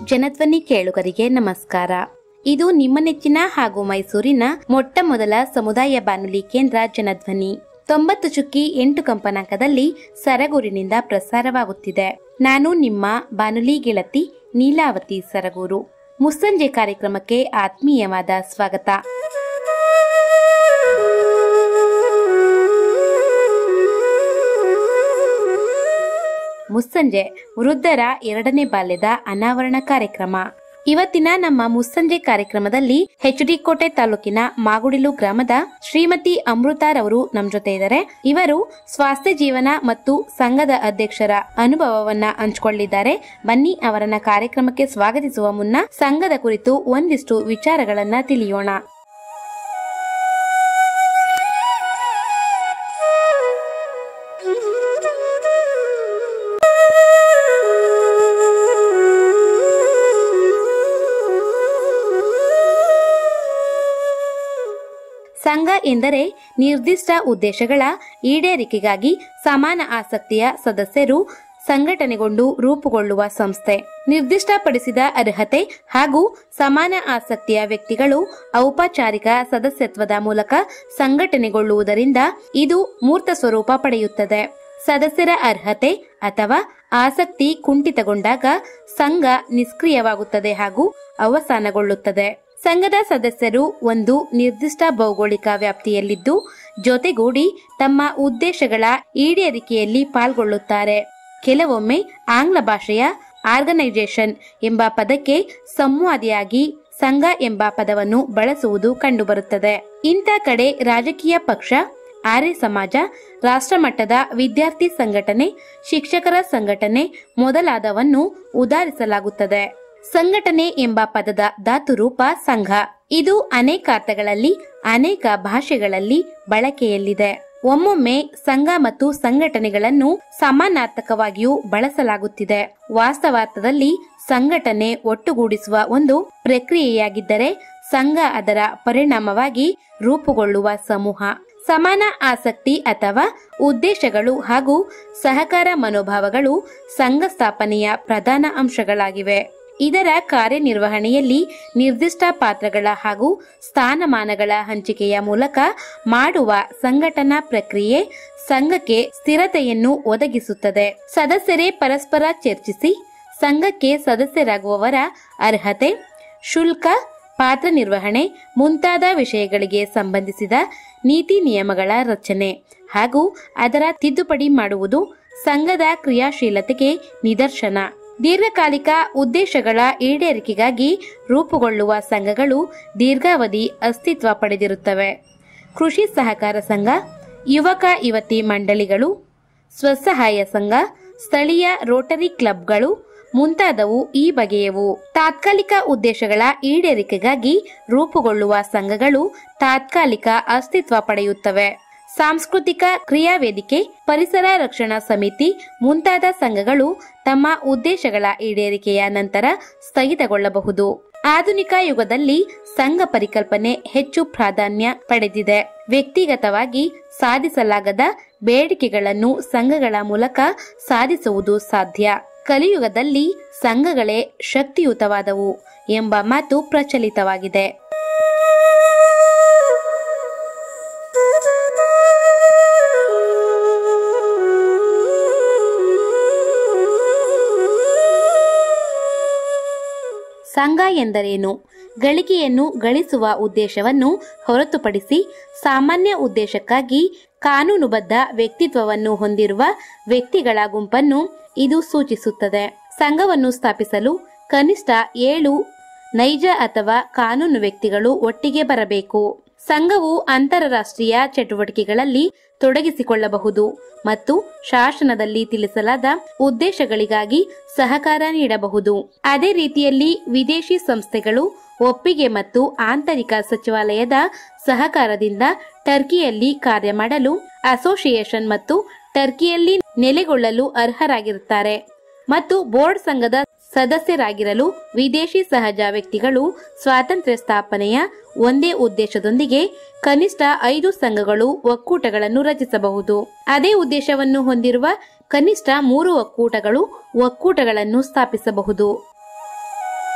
ಜನಧ್ವನಿ ಕೇಳುಗರಿಗೆ ನಮಸ್ಕಾರ ಇದು ನಿಮ್ಮ ನೆಚ್ಚಿನ ಹಾಗೂ ಮೈಸೂರಿನ ಮೊಟ್ಟ ಮೊದಲ ಸಮುದಾಯ ಬಾನುಲಿ ಕೇಂದ್ರ ಜನಧ್ವನಿ ತೊಂಬತ್ತು ಚುಕ್ಕಿ ಎಂಟು ಕಂಪನಾಂಕದಲ್ಲಿ ಸರಗೂರಿನಿಂದ ಪ್ರಸಾರವಾಗುತ್ತಿದೆ ನಾನು ನಿಮ್ಮ ಬಾನುಲಿ ಗೆಳತಿ ನೀಲಾವತಿ ಸರಗೂರು ಮುಸ್ಸಂಜೆ ಕಾರ್ಯಕ್ರಮಕ್ಕೆ ಆತ್ಮೀಯವಾದ ಸ್ವಾಗತ ಮುಸ್ಸಂಜೆ ವೃದ್ಧರ ಎರಡನೇ ಬಾಲ್ಯದ ಅನಾವರಣ ಕಾರ್ಯಕ್ರಮ ಇವತ್ತಿನ ನಮ್ಮ ಮುಸ್ಸಂಜೆ ಕಾರ್ಯಕ್ರಮದಲ್ಲಿ ಎಚ್ ಡಿ ಕೋಟೆ ತಾಲೂಕಿನ ಮಾಗುಡಿಲು ಗ್ರಾಮದ ಶ್ರೀಮತಿ ಅಮೃತಾರವರು ನಮ್ ಜೊತೆ ಇದ್ದಾರೆ ಇವರು ಸ್ವಾಸ್ಥ್ಯ ಜೀವನ ಮತ್ತು ಸಂಘದ ಅಧ್ಯಕ್ಷರ ಅನುಭವವನ್ನ ಹಂಚಿಕೊಳ್ಳಿದ್ದಾರೆ ಬನ್ನಿ ಅವರನ್ನ ಕಾರ್ಯಕ್ರಮಕ್ಕೆ ಸ್ವಾಗತಿಸುವ ಮುನ್ನ ಸಂಘದ ಕುರಿತು ಒಂದಿಷ್ಟು ವಿಚಾರಗಳನ್ನ ತಿಳಿಯೋಣ ಸಂಘ ಎಂದರೆ ನಿರ್ದಿಷ್ಟ ಉದ್ದೇಶಗಳ ಈಡೇರಿಕೆಗಾಗಿ ಸಮಾನ ಆಸಕ್ತಿಯ ಸದಸ್ಯರು ಸಂಘಟನೆಗೊಂಡು ರೂಪುಗೊಳ್ಳುವ ಸಂಸ್ಥೆ ನಿರ್ದಿಷ್ಟಪಡಿಸಿದ ಅರ್ಹತೆ ಹಾಗೂ ಸಮಾನ ಆಸಕ್ತಿಯ ವ್ಯಕ್ತಿಗಳು ಔಪಚಾರಿಕ ಸದಸ್ಯತ್ವದ ಮೂಲಕ ಸಂಘಟನೆಗೊಳ್ಳುವುದರಿಂದ ಇದು ಮೂರ್ತ ಸ್ವರೂಪ ಪಡೆಯುತ್ತದೆ ಸದಸ್ಯರ ಅರ್ಹತೆ ಅಥವಾ ಆಸಕ್ತಿ ಕುಂಠಿತಗೊಂಡಾಗ ಸಂಘ ನಿಷ್ಕ್ರಿಯವಾಗುತ್ತದೆ ಹಾಗೂ ಅವಸಾನಗೊಳ್ಳುತ್ತದೆ ಸಂಘದ ಸದಸ್ಯರು ಒಂದು ನಿರ್ದಿಷ್ಟ ಭೌಗೋಳಿಕ ವ್ಯಾಪ್ತಿಯಲ್ಲಿದ್ದು ಜೊತೆಗೂಡಿ ತಮ್ಮ ಉದ್ದೇಶಗಳ ಈಡೇರಿಕೆಯಲ್ಲಿ ಪಾಲ್ಗೊಳ್ಳುತ್ತಾರೆ ಕೆಲವೊಮ್ಮೆ ಆಂಗ್ಲ ಭಾಷೆಯ ಆರ್ಗನೈಸೇಷನ್ ಎಂಬ ಪದಕ್ಕೆ ಸಂವಾದಿಯಾಗಿ ಸಂಘ ಎಂಬ ಪದವನ್ನು ಬಳಸುವುದು ಕಂಡುಬರುತ್ತದೆ ಇಂಥ ಕಡೆ ರಾಜಕೀಯ ಪಕ್ಷ ಆರ್ಯ ಸಮಾಜ ರಾಷ್ಟ್ರಮಟ್ಟದ ವಿದ್ಯಾರ್ಥಿ ಸಂಘಟನೆ ಶಿಕ್ಷಕರ ಸಂಘಟನೆ ಮೊದಲಾದವನ್ನು ಉದಾಹರಿಸಲಾಗುತ್ತದೆ ಸಂಘಟನೆ ಎಂಬ ಪದದ ಧಾತುರೂಪ ಸಂಘ ಇದು ಅನೇಕ ಅರ್ಥಗಳಲ್ಲಿ ಅನೇಕ ಭಾಷೆಗಳಲ್ಲಿ ಬಳಕೆಯಲ್ಲಿದೆ ಒಮ್ಮೊಮ್ಮೆ ಸಂಘ ಮತ್ತು ಸಂಘಟನೆಗಳನ್ನು ಸಮಾನಾರ್ಥಕವಾಗಿಯೂ ಬಳಸಲಾಗುತ್ತಿದೆ ವಾಸ್ತವಾರ್ಥದಲ್ಲಿ ಸಂಘಟನೆ ಒಟ್ಟುಗೂಡಿಸುವ ಒಂದು ಪ್ರಕ್ರಿಯೆಯಾಗಿದ್ದರೆ ಸಂಘ ಅದರ ಪರಿಣಾಮವಾಗಿ ರೂಪುಗೊಳ್ಳುವ ಸಮೂಹ ಸಮಾನ ಆಸಕ್ತಿ ಅಥವಾ ಉದ್ದೇಶಗಳು ಹಾಗೂ ಸಹಕಾರ ಮನೋಭಾವಗಳು ಸಂಘ ಸ್ಥಾಪನೆಯ ಪ್ರಧಾನ ಅಂಶಗಳಾಗಿವೆ ಇದರ ಕಾರ್ಯನಿರ್ವಹಣೆಯಲ್ಲಿ ನಿರ್ದಿಷ್ಟ ಪಾತ್ರಗಳ ಹಾಗೂ ಸ್ಥಾನಮಾನಗಳ ಹಂಚಿಕೆಯ ಮೂಲಕ ಮಾಡುವ ಸಂಘಟನಾ ಪ್ರಕ್ರಿಯೆ ಸಂಘಕ್ಕೆ ಸ್ಥಿರತೆಯನ್ನು ಒದಗಿಸುತ್ತದೆ ಸದಸ್ಯರೇ ಪರಸ್ಪರ ಚರ್ಚಿಸಿ ಸಂಘಕ್ಕೆ ಸದಸ್ಯರಾಗುವವರ ಅರ್ಹತೆ ಶುಲ್ಕ ಪಾತ್ರ ನಿರ್ವಹಣೆ ಮುಂತಾದ ವಿಷಯಗಳಿಗೆ ಸಂಬಂಧಿಸಿದ ನೀತಿ ನಿಯಮಗಳ ರಚನೆ ಹಾಗೂ ಅದರ ತಿದ್ದುಪಡಿ ಮಾಡುವುದು ಸಂಘದ ಕ್ರಿಯಾಶೀಲತೆಗೆ ನಿದರ್ಶನ ದೀರ್ಘಕಾಲಿಕ ಉದ್ದೇಶಗಳ ಈಡೇರಿಕೆಗಾಗಿ ರೂಪುಗೊಳ್ಳುವ ಸಂಘಗಳು ದೀರ್ಘಾವಧಿ ಅಸ್ತಿತ್ವ ಪಡೆದಿರುತ್ತವೆ ಕೃಷಿ ಸಹಕಾರ ಸಂಘ ಯುವಕ ಯುವತಿ ಮಂಡಳಿಗಳು ಸ್ವಸಹಾಯ ಸಂಘ ಸ್ಥಳೀಯ ರೋಟರಿ ಕ್ಲಬ್ಗಳು ಮುಂತಾದವು ಈ ಬಗೆಯವು ತಾತ್ಕಾಲಿಕ ಉದ್ದೇಶಗಳ ಈಡೇರಿಕೆಗಾಗಿ ರೂಪುಗೊಳ್ಳುವ ಸಂಘಗಳು ತಾತ್ಕಾಲಿಕ ಅಸ್ತಿತ್ವ ಪಡೆಯುತ್ತವೆ ಸಾಂಸ್ಕೃತಿಕ ಕ್ರಿಯಾ ವೇದಿಕೆ ಪರಿಸರ ರಕ್ಷಣಾ ಸಮಿತಿ ಮುಂತಾದ ಸಂಘಗಳು ತಮ್ಮ ಉದ್ದೇಶಗಳ ಈಡೇರಿಕೆಯ ನಂತರ ಸ್ಥಗಿತಗೊಳ್ಳಬಹುದು ಆಧುನಿಕ ಯುಗದಲ್ಲಿ ಸಂಘ ಪರಿಕಲ್ಪನೆ ಹೆಚ್ಚು ಪ್ರಾಧಾನ್ಯ ಪಡೆದಿದೆ ವ್ಯಕ್ತಿಗತವಾಗಿ ಸಾಧಿಸಲಾಗದ ಬೇಡಿಕೆಗಳನ್ನು ಸಂಘಗಳ ಮೂಲಕ ಸಾಧಿಸುವುದು ಸಾಧ್ಯ ಕಲಿಯುಗದಲ್ಲಿ ಸಂಘಗಳೇ ಶಕ್ತಿಯುತವಾದವು ಎಂಬ ಮಾತು ಪ್ರಚಲಿತವಾಗಿದೆ ಸಂಘ ಎಂದರೇನು ಗಳಿಕೆಯನ್ನು ಗಳಿಸುವ ಉದ್ದೇಶವನ್ನು ಹೊರತುಪಡಿಸಿ ಸಾಮಾನ್ಯ ಉದ್ದೇಶಕ್ಕಾಗಿ ಕಾನೂನುಬದ್ಧ ವ್ಯಕ್ತಿತ್ವವನ್ನು ಹೊಂದಿರುವ ವ್ಯಕ್ತಿಗಳ ಗುಂಪನ್ನು ಇದು ಸೂಚಿಸುತ್ತದೆ ಸಂಘವನ್ನು ಸ್ಥಾಪಿಸಲು ಕನಿಷ್ಠ ಏಳು ನೈಜ ಅಥವಾ ಕಾನೂನು ವ್ಯಕ್ತಿಗಳು ಒಟ್ಟಿಗೆ ಬರಬೇಕು ಸಂಘವು ಅಂತಾರಾಷ್ಟ್ರೀಯ ಚಟುವಟಿಕೆಗಳಲ್ಲಿ ತೊಡಗಿಸಿಕೊಳ್ಳಬಹುದು ಮತ್ತು ಶಾಸನದಲ್ಲಿ ತಿಳಿಸಲಾದ ಉದ್ದೇಶಗಳಿಗಾಗಿ ಸಹಕಾರ ನೀಡಬಹುದು ಅದೇ ರೀತಿಯಲ್ಲಿ ವಿದೇಶಿ ಸಂಸ್ಥೆಗಳು ಒಪ್ಪಿಗೆ ಮತ್ತು ಆಂತರಿಕ ಸಚಿವಾಲಯದ ಸಹಕಾರದಿಂದ ಟರ್ಕಿಯಲ್ಲಿ ಕಾರ್ಯ ಮಾಡಲು ಅಸೋಸಿಯೇಷನ್ ಮತ್ತು ಟರ್ಕಿಯಲ್ಲಿ ನೆಲೆಗೊಳ್ಳಲು ಅರ್ಹರಾಗಿರುತ್ತಾರೆ ಮತ್ತು ಬೋರ್ಡ್ ಸಂಘದ ಸದಸ್ಯರಾಗಿರಲು ವಿದೇಶಿ ಸಹಜ ವ್ಯಕ್ತಿಗಳು ಸ್ವಾತಂತ್ರ್ಯ ಸ್ಥಾಪನೆಯ ಒಂದೇ ಉದ್ದೇಶದೊಂದಿಗೆ ಕನಿಷ್ಠ ಐದು ಸಂಘಗಳು ಒಕ್ಕೂಟಗಳನ್ನು ರಚಿಸಬಹುದು ಅದೇ ಉದ್ದೇಶವನ್ನು ಹೊಂದಿರುವ ಕನಿಷ್ಠ ಮೂರು ಒಕ್ಕೂಟಗಳು ಒಕ್ಕೂಟಗಳನ್ನು ಸ್ಥಾಪಿಸಬಹುದು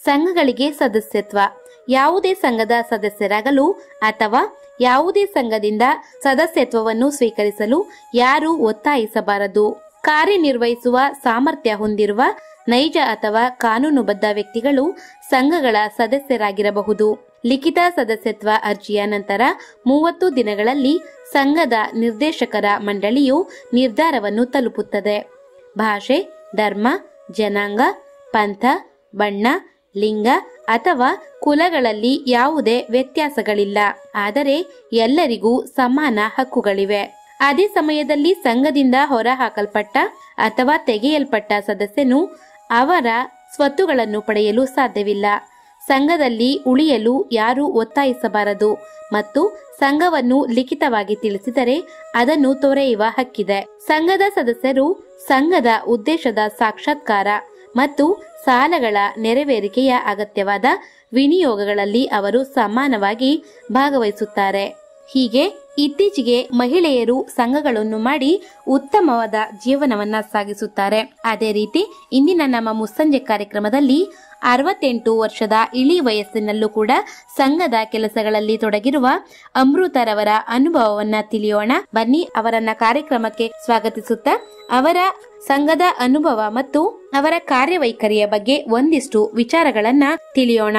ಸಂಘಗಳಿಗೆ ಸದಸ್ಯತ್ವ ಯಾವುದೇ ಸಂಘದ ಸದಸ್ಯರಾಗಲು ಅಥವಾ ಯಾವುದೇ ಸಂಘದಿಂದ ಸದಸ್ಯತ್ವವನ್ನು ಸ್ವೀಕರಿಸಲು ಯಾರು ಒತ್ತಾಯಿಸಬಾರದು ಕಾರ್ಯನಿರ್ವಹಿಸುವ ಸಾಮರ್ಥ್ಯ ಹೊಂದಿರುವ ನೈಜ ಅಥವಾ ಕಾನೂನುಬದ್ಧ ವ್ಯಕ್ತಿಗಳು ಸಂಘಗಳ ಸದಸ್ಯರಾಗಿರಬಹುದು ಲಿಖಿತ ಸದಸ್ಯತ್ವ ಅರ್ಜಿಯ ನಂತರ ಮೂವತ್ತು ದಿನಗಳಲ್ಲಿ ಸಂಘದ ನಿರ್ದೇಶಕರ ಮಂಡಳಿಯು ನಿರ್ಧಾರವನ್ನು ತಲುಪುತ್ತದೆ ಭಾಷೆ ಧರ್ಮ ಜನಾಂಗ ಪಂಥ ಬಣ್ಣ ಲಿಂಗ ಅಥವಾ ಕುಲಗಳಲ್ಲಿ ಯಾವುದೇ ವ್ಯತ್ಯಾಸಗಳಿಲ್ಲ ಆದರೆ ಎಲ್ಲರಿಗೂ ಸಮಾನ ಹಕ್ಕುಗಳಿವೆ ಅದೇ ಸಮಯದಲ್ಲಿ ಸಂಘದಿಂದ ಹೊರಹಾಕಲ್ಪಟ್ಟ ಅಥವಾ ತೆಗೆಯಲ್ಪಟ್ಟ ಸದಸ್ಯನು ಅವರ ಸ್ವತ್ತುಗಳನ್ನು ಪಡೆಯಲು ಸಾಧ್ಯವಿಲ್ಲ ಸಂಘದಲ್ಲಿ ಉಳಿಯಲು ಯಾರೂ ಒತ್ತಾಯಿಸಬಾರದು ಮತ್ತು ಸಂಘವನ್ನು ಲಿಖಿತವಾಗಿ ತಿಳಿಸಿದರೆ ಅದನ್ನು ತೊರೆಯುವ ಹಕ್ಕಿದೆ ಸಂಘದ ಸದಸ್ಯರು ಸಂಘದ ಉದ್ದೇಶದ ಸಾಕ್ಷಾತ್ಕಾರ ಮತ್ತು ಸಾಲಗಳ ನೆರವೇರಿಕೆಯ ಅಗತ್ಯವಾದ ವಿನಿಯೋಗಗಳಲ್ಲಿ ಅವರು ಸಮಾನವಾಗಿ ಭಾಗವಹಿಸುತ್ತಾರೆ ಹೀಗೆ ಇತ್ತೀಚೆಗೆ ಮಹಿಳೆಯರು ಸಂಘಗಳನ್ನು ಮಾಡಿ ಉತ್ತಮವಾದ ಜೀವನವನ್ನ ಸಾಗಿಸುತ್ತಾರೆ ಅದೇ ರೀತಿ ಇಂದಿನ ನಮ್ಮ ಮುಸ್ಸಂಜೆ ಕಾರ್ಯಕ್ರಮದಲ್ಲಿ ಅರವತ್ತೆಂಟು ವರ್ಷದ ಇಳಿ ವಯಸ್ಸಿನಲ್ಲೂ ಕೂಡ ಸಂಘದ ಕೆಲಸಗಳಲ್ಲಿ ತೊಡಗಿರುವ ಅಮೃತರವರ ಅನುಭವವನ್ನ ತಿಳಿಯೋಣ ಬನ್ನಿ ಅವರನ್ನ ಕಾರ್ಯಕ್ರಮಕ್ಕೆ ಸ್ವಾಗತಿಸುತ್ತಾ ಅವರ ಸಂಘದ ಅನುಭವ ಮತ್ತು ಅವರ ಕಾರ್ಯವೈಖರಿಯ ಬಗ್ಗೆ ಒಂದಿಷ್ಟು ವಿಚಾರಗಳನ್ನ ತಿಳಿಯೋಣ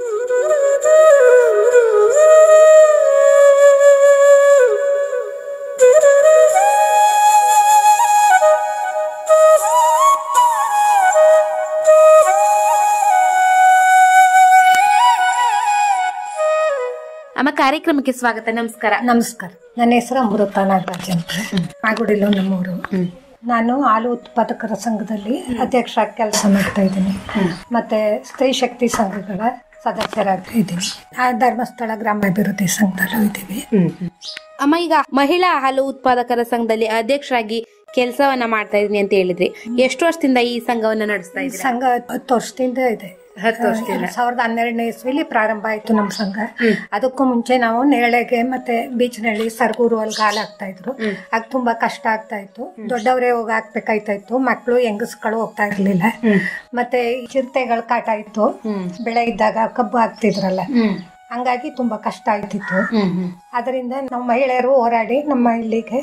ಅಮ್ಮ ಕಾರ್ಯಕ್ರಮಕ್ಕೆ ಸ್ವಾಗತ ನಮಸ್ಕಾರ ನಮಸ್ಕಾರ ನನ್ನ ಹೆಸರು ಅಮೃತ ನಾಗರಾಜ್ ಅಂತ ಆಗುಡಿಲು ನಮ್ಮೂರು ನಾನು ಹಾಲು ಉತ್ಪಾದಕರ ಸಂಘದಲ್ಲಿ ಅಧ್ಯಕ್ಷ ಕೆಲಸ ಮಾಡ್ತಾ ಇದ್ದೀನಿ ಮತ್ತೆ ಸ್ತ್ರೀ ಶಕ್ತಿ ಸಂಘಗಳ ಸದಸ್ಯರಾಗ್ತಾ ಇದ್ದೀನಿ ಆ ಧರ್ಮಸ್ಥಳ ಗ್ರಾಮಾಭಿವೃದ್ಧಿ ಸಂಘದಲ್ಲೂ ಇದ್ದೀವಿ ಅಮ್ಮ ಈಗ ಮಹಿಳಾ ಹಾಲು ಉತ್ಪಾದಕರ ಸಂಘದಲ್ಲಿ ಅಧ್ಯಕ್ಷರಾಗಿ ಕೆಲಸವನ್ನ ಮಾಡ್ತಾ ಇದೀನಿ ಅಂತ ಹೇಳಿದ್ರಿ ಎಷ್ಟು ವರ್ಷದಿಂದ ಈ ಸಂಘವನ್ನ ನಡೆಸ್ತಾ ಈ ಇದ್ದೀರಾ ಸಂಘ ಹತ್ತು ವರ್ಷದಿಂದ ಇದೆ ಹತ್ತು ವರ್ಷದಿಂದ ಎರಡ್ ಸಾವಿರದ ಹನ್ನೆರಡನೇ ಇಸ್ವಿಲಿ ಪ್ರಾರಂಭ ಆಯ್ತು ನಮ್ಮ ಸಂಘ ಅದಕ್ಕೂ ಮುಂಚೆ ನಾವು ನೇಳೆಗೆ ಮತ್ತೆ ಬೀಚ್ನಳ್ಳಿ ಸರ್ಗೂರು ಅಲ್ಲಿ ಹಾಲು ಹಾಕ್ತಾ ಇದ್ರು ಆಗ ತುಂಬಾ ಕಷ್ಟ ಆಗ್ತಾ ಇತ್ತು ದೊಡ್ಡವರೇ ಹೋಗಿ ಹಾಕ್ಬೇಕಾಯ್ತಾ ಇತ್ತು ಮಕ್ಕಳು ಹೆಂಗಸ್ಗಳು ಹೋಗ್ತಾ ಇರ್ಲಿಲ್ಲ ಮತ್ತೆ ಈ ಚಿರತೆಗಳ ಕಾಟ ಇತ್ತು ಬೆಳೆ ಇದ್ದಾಗ ಕಬ್ಬು ಹಾಕ್ತಿದ್ರಲ್ಲ ಹಂಗಾಗಿ ತುಂಬಾ ಕಷ್ಟ ಆಯ್ತಿತ್ತು ಅದರಿಂದ ನಾವು ಮಹಿಳೆಯರು ಹೋರಾಡಿ ನಮ್ಮ ಇಲ್ಲಿಗೆ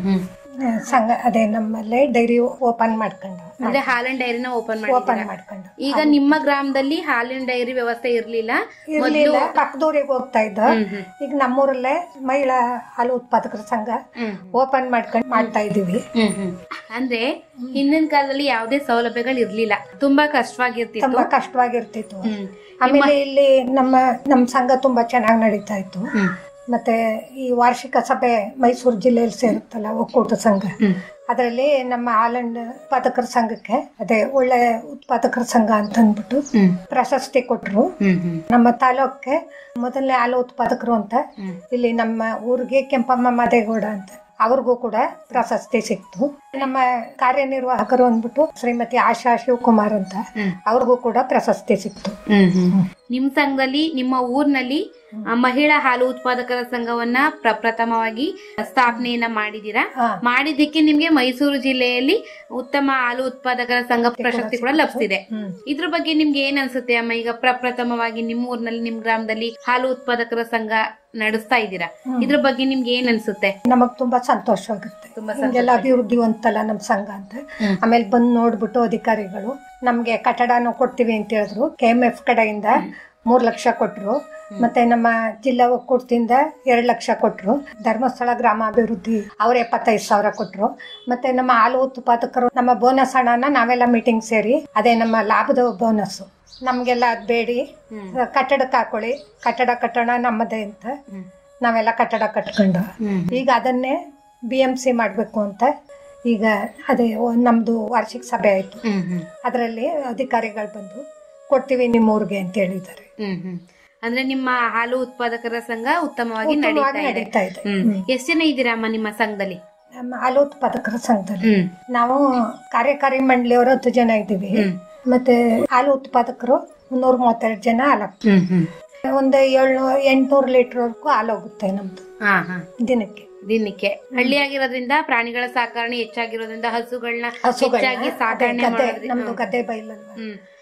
ಆ, ಸಂಘ ಅದೇ ನಮ್ಮಲ್ಲೇ ಡೈರಿ ಓಪನ್ ಮಾಡ್ಕೊಂಡು ಅಂದ್ರೆ ಹಾಲಿನ ಡೈರಿನ ಓಪನ್ ಓಪನ್ ಮಾಡಿ ಮಾಡ್ಕೊಂಡು ಈಗ ನಿಮ್ಮ ಗ್ರಾಮದಲ್ಲಿ ಹಾಲಿನ ಡೈರಿ ವ್ಯವಸ್ಥೆ ಇರ್ಲಿಲ್ಲ ಇರ್ಲಿಲ್ಲ ಪಕ್ಕದೂರಿಗೆ ಹೋಗ್ತಾ ಇದ್ದ ಈಗ ನಮ್ಮೂರಲ್ಲೇ ಮಹಿಳಾ ಹಾಲು ಉತ್ಪಾದಕರ ಸಂಘ ಓಪನ್ ಮಾಡ್ಕೊಂಡು ಮಾಡ್ತಾ ಇದೀವಿ ಅಂದ್ರೆ ಹಿಂದಿನ ಕಾಲದಲ್ಲಿ ಯಾವುದೇ ಸೌಲಭ್ಯಗಳು ಇರ್ಲಿಲ್ಲ ತುಂಬಾ ಕಷ್ಟವಾಗಿರ್ತಿತ್ತು ತುಂಬಾ ಕಷ್ಟವಾಗಿರ್ತಿತ್ತು ಆಮೇಲೆ ಇಲ್ಲಿ ನಮ್ಮ ನಮ್ಮ ಸಂಘ ತುಂಬಾ ಚೆನ್ನಾಗಿ ನಡೀತಾ ಇತ್ತು ಮತ್ತೆ ಈ ವಾರ್ಷಿಕ ಸಭೆ ಮೈಸೂರು ಜಿಲ್ಲೆಯಲ್ಲಿ ಸೇರುತ್ತಲ್ಲ ಒಕ್ಕೂಟ ಸಂಘ ಅದರಲ್ಲಿ ನಮ್ಮ ಹಾಲಂಡ್ ಉತ್ಪಾದಕರ ಸಂಘಕ್ಕೆ ಅದೇ ಒಳ್ಳೆ ಉತ್ಪಾದಕರ ಸಂಘ ಅಂತ ಅಂದ್ಬಿಟ್ಟು ಪ್ರಶಸ್ತಿ ಕೊಟ್ರು ನಮ್ಮ ತಾಲೂಕ್ಗೆ ಮೊದಲನೇ ಹಾಲು ಉತ್ಪಾದಕರು ಅಂತ ಇಲ್ಲಿ ನಮ್ಮ ಊರಿಗೆ ಕೆಂಪಮ್ಮ ಮಾದೇಗೌಡ ಅಂತ ಅವ್ರಿಗೂ ಕೂಡ ಪ್ರಶಸ್ತಿ ಸಿಕ್ತು ನಮ್ಮ ಕಾರ್ಯನಿರ್ವಾಹಕರು ಅಂದ್ಬಿಟ್ಟು ಶ್ರೀಮತಿ ಆಶಾ ಶಿವಕುಮಾರ್ ಅಂತ ಅವ್ರಿಗೂ ಕೂಡ ಪ್ರಶಸ್ತಿ ಸಿಕ್ತು ನಿಮ್ ಸಂಘದಲ್ಲಿ ನಿಮ್ಮ ಊರ್ನಲ್ಲಿ ಆ, ಮಹಿಳಾ ಹಾಲು ಉತ್ಪಾದಕರ ಸಂಘವನ್ನ ಪ್ರಪ್ರಥಮವಾಗಿ ಸ್ಥಾಪನೆಯನ್ನ ಮಾಡಿದೀರಾ ಹಾ. ಮಾಡಿದ್ದಕ್ಕೆ ನಿಮ್ಗೆ ಮೈಸೂರು ಜಿಲ್ಲೆಯಲ್ಲಿ ಉತ್ತಮ ಹಾಲು ಉತ್ಪಾದಕರ ಸಂಘ ಪ್ರಶಸ್ತಿ ಕೂಡ ಲಭಿಸಿದೆ ಹ್ಮ್. ಇದ್ರ ಬಗ್ಗೆ ನಿಮ್ಗೆ ಏನ್ ಅನ್ಸುತ್ತೆ ಅಮ್ಮ ಈಗ ಪ್ರಪ್ರಥಮವಾಗಿ ನಿಮ್ಮ ಊರ್ನಲ್ಲಿ ನಿಮ್ ಗ್ರಾಮದಲ್ಲಿ ಹಾಲು ಉತ್ಪಾದಕರ ಸಂಘ ನಡೆಸ್ತಾ ಇದ್ದೀರಾ ಇದ್ರ ಬಗ್ಗೆ ನಿಮ್ಗೆ ಏನ್ ಅನ್ಸುತ್ತೆ ನಮಗ್ ತುಂಬಾ ಸಂತೋಷವಾಗುತ್ತೆ ತುಂಬಾ ಹಿಂಗೆಲ್ಲ ಅಭಿವೃದ್ಧಿ ಹೊಂದಲ್ಲ ನಮ್ ಸಂಘ ಅಂತ ಆಮೇಲೆ ಬಂದ್ ನೋಡ್ಬಿಟ್ಟು ಅಧಿಕಾರಿಗಳು ನಮ್ಗೆ ಕಟ್ಟಡನೂ ಕೊಡ್ತೀವಿ ಅಂತ ಹೇಳಿದ್ರು ಕೆ ಎಂ ಎಫ್ ಕಡೆಯಿಂದ ಮೂರ್ ಲಕ್ಷ ಕೊಟ್ರು ಮತ್ತೆ ನಮ್ಮ ಜಿಲ್ಲಾ ಒಕ್ಕೂಟದಿಂದ ಎರಡ್ ಲಕ್ಷ ಕೊಟ್ರು ಧರ್ಮಸ್ಥಳ ಗ್ರಾಮಾಭಿವೃದ್ಧಿ ಅವ್ರ ಎಪ್ಪತ್ತೈದು ಸಾವಿರ ಕೊಟ್ರು ಮತ್ತೆ ನಮ್ಮ ಹಾಲು ಉತ್ಪಾದಕರು ನಮ್ಮ ಬೋನಸ್ ಹಣನ ನಾವೆಲ್ಲ ಮೀಟಿಂಗ್ ಸೇರಿ ಅದೇ ನಮ್ಮ ಲಾಭದ ಬೋನಸ್ ನಮ್ಗೆಲ್ಲ ಅದ್ ಬೇಡಿ ಕಟ್ಟಡಕ್ಕೆ ಹಾಕೊಳ್ಳಿ ಕಟ್ಟಡ ಕಟ್ಟೋಣ ನಮ್ಮದೇ ಅಂತ ನಾವೆಲ್ಲ ಕಟ್ಟಡ ಕಟ್ಕೊಂಡು ಈಗ ಅದನ್ನೇ ಬಿ ಎಂ ಸಿ ಮಾಡಬೇಕು ಅಂತ ಈಗ ಅದೇ ಒಂದ್ ನಮ್ದು ವಾರ್ಷಿಕ ಸಭೆ ಆಯ್ತು ಅದರಲ್ಲಿ ಅಧಿಕಾರಿಗಳು ಬಂದು ಕೊಡ್ತೀವಿ ನಿಮ್ಮ ಊರಿಗೆ ಅಂತ ಹೇಳಿದ್ದಾರೆ ಹ್ಮ್ ಹ್ಮ್ ಅಂದ್ರೆ ನಿಮ್ಮ ಹಾಲು ಉತ್ಪಾದಕರ ಸಂಘ ಉತ್ತಮವಾಗಿ ಉತ್ತಮವಾಗಿ ನಡೀತಾ ಇದೆ ನಡೀತಾ ಇದೆ ಹ್ಮ್ ಎಷ್ಟ್ ಜನ ಇದ್ದೀರಾ ಅಮ್ಮ ನಿಮ್ಮ ಸಂಘದಲ್ಲಿ ನಮ್ಮ ಹಾಲು ಉತ್ಪಾದಕರ ಸಂಘದಲ್ಲಿ ಹ್ಮ್ ನಾವು ಕಾರ್ಯಕಾರಿ ಮಂಡಳಿಯವರು ಹತ್ತು ಜನ ಇದ್ದೀವಿ ಮತ್ತೆ ಹಾಲು ಉತ್ಪಾದಕರು ಮುನ್ನೂರ ಮೂವತ್ತೆರಡು ಜನ ಹಾಲು ಹಾಕ್ತೀವಿ. ಹ್ಮ್ ಹ್ಮ್ ಒಂದು ಏಳ್ನೂರ ಎಂಟ್ನೂರು ಲೀಟರ್ವರೆಗೂ ಹಾಲು ಹೋಗುತ್ತೆ ನಮ್ದು ಹಾ ಹಾ ದಿನಕ್ಕೆ ದಿನಕ್ಕೆ ಹಳ್ಳಿ ಆಗಿರೋದ್ರಿಂದ ಪ್ರಾಣಿಗಳ ಸಾಕಣೆ ಹೆಚ್ಚಾಗಿರೋದ್ರಿಂದ ಹಸುಗಳನ್ನ ಹಸುಗಳನ್ನ ಹೆಚ್ಚಾಗಿ ಅದೇ ಸಾಕಣೆ ಗದ್ದೆ ಮಾಡೋದ್ರಿಂದ ನಮ್ದು ಗದ್ದೆ ಬೈಲಲ್ವಾ ಹ್ಮ್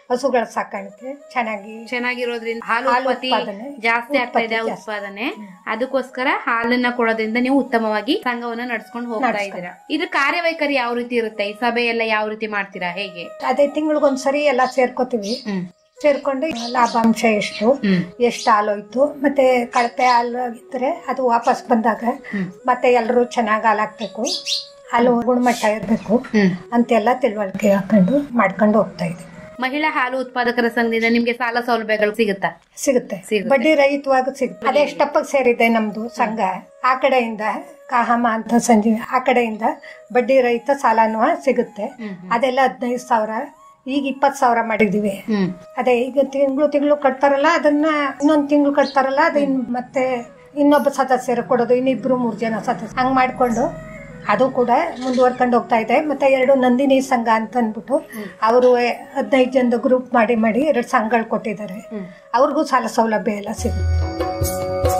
ಹಸುಗಳ ಸಾಕಾಣಿಕೆ ಚೆನ್ನಾಗಿ ಚೆನ್ನಾಗಿರೋದ್ರಿಂದ ಹಾಲು ಹಾಲು ಉತ್ಪತ್ತಿ ಉತ್ಪಾದನೆ, ಜಾಸ್ತಿ ಆಗ್ತಾ ಇದೆ ಉತ್ಪತ್ತಿ ಜಾಸ್ತಿ. ಉತ್ಪಾದನೆ ಅದಕ್ಕೋಸ್ಕರ ಹಾಲನ್ನ ಕೊಡೋದ್ರಿಂದ ನೀವು ಉತ್ತಮವಾಗಿ ಸಂಘವನ್ನ ನಡ್ಸ್ಕೊಂಡು ಹೋಗ್ತಾ ನಡ್ಸ್ಕೊಂಡು. ಇದ್ದೀರಾ ಇದ್ರ ಕಾರ್ಯವೈಖರಿ ಯಾವ ರೀತಿ ಇರುತ್ತೆ ಈ ಸಭೆ ಎಲ್ಲ ಯಾವ ರೀತಿ ಮಾಡ್ತೀರಾ ಹೇಗೆ ಅದೇ ತಿಂಗಳಿಗೊಂದ್ಸರಿ ಎಲ್ಲ ಸೇರ್ಕೋತೀವಿ ಹ್ಮ್ ಸೇರ್ಕೊಂಡು ಲಾಭಾಂಶ ಎಷ್ಟು ಹ್ಮ್ ಎಷ್ಟು ಹಾಲೋಯ್ತು ಮತ್ತೆ ಕಳಪೆ ಹಾಲು ಇದ್ರೆ ಅದು ವಾಪಸ್ ಬಂದಾಗ ಮತ್ತೆ ಎಲ್ಲರೂ ಚೆನ್ನಾಗಿ ಹಾಲು ಹಾಕ್ಬೇಕು ಹಾಲು ಗುಣಮಟ್ಟ ಇರಬೇಕು ಹ್ಮ್ ಅಂತೆಲ್ಲ ತಿಳುವಳಿಕೆ ಹಾಕೊಂಡು ಮಾಡ್ಕೊಂಡು ಹೋಗ್ತಾ ಇದ್ದೀವಿ ಮಹಿಳಾ ಹಾಲು ಉತ್ಪಾದಕರ ಸಂಘದಿಂದ ನಿಮ್ಗೆ ಸಾಲ ಸೌಲಭ್ಯಗಳು ಸಿಗುತ್ತಾ ಸಿಗುತ್ತೆ ಸಿಗುತ್ತೆ. ಬಡ್ಡಿ ರಹಿತವಾಗಿ ಸಿಗುತ್ತೆ ಅದೇ ಸ್ಟಪ್ಪಗೆ ಸೇರಿದೆ ನಮ್ದು ಸಂಘ ಆ ಕಡೆಯಿಂದ ಕಾಹಮ ಅಂತ ಸಂಜೀವಿ ಆ ಕಡೆಯಿಂದ ಬಡ್ಡಿ ರಹಿತ ಸಾಲನೂ ಸಿಗುತ್ತೆ ಅದೆಲ್ಲ ಹದಿನೈದು ಸಾವಿರ ಈಗ ಇಪ್ಪತ್ತು ಸಾವಿರ ಮಾಡಿದೀವಿ ಹ್ಮ್ ಅದೇ ಈಗ ತಿಂಗಳು ತಿಂಗಳು ಕಟ್ತಾರಲ್ಲ ಅದನ್ನ ಇನ್ನೊಂದು ತಿಂಗಳು ಕಟ್ತಾರಲ್ಲ ಅದನ್ನ ಮತ್ತೆ ಇನ್ನೊಬ್ಬ ಸದಸ್ಯರು ಕೊಡೋದು ಇನ್ನಿಬ್ರು ಮೂರು ಜನ ಸದಸ್ಯ ಹಂಗ್ ಮಾಡ್ಕೊಂಡು ಅದು ಕೂಡ ಮುಂದುವರ್ಕೊಂಡು ಹೋಗ್ತಾ ಇದೆ ಮತ್ತೆ ಎರಡು ನಂದಿನಿ ಸಂಘ ಅಂತ ಅಂದ್ಬಿಟ್ಟು ಅವರು ಹದಿನೈದು ಜನದ ಗ್ರೂಪ್ ಮಾಡಿ ಮಾಡಿ ಎರಡು ಸಂಘಗಳು ಕೊಟ್ಟಿದ್ದಾರೆ ಅವ್ರಿಗೂ ಸಾಲ ಸೌಲಭ್ಯ ಎಲ್ಲ ಸಿಗುತ್ತೆ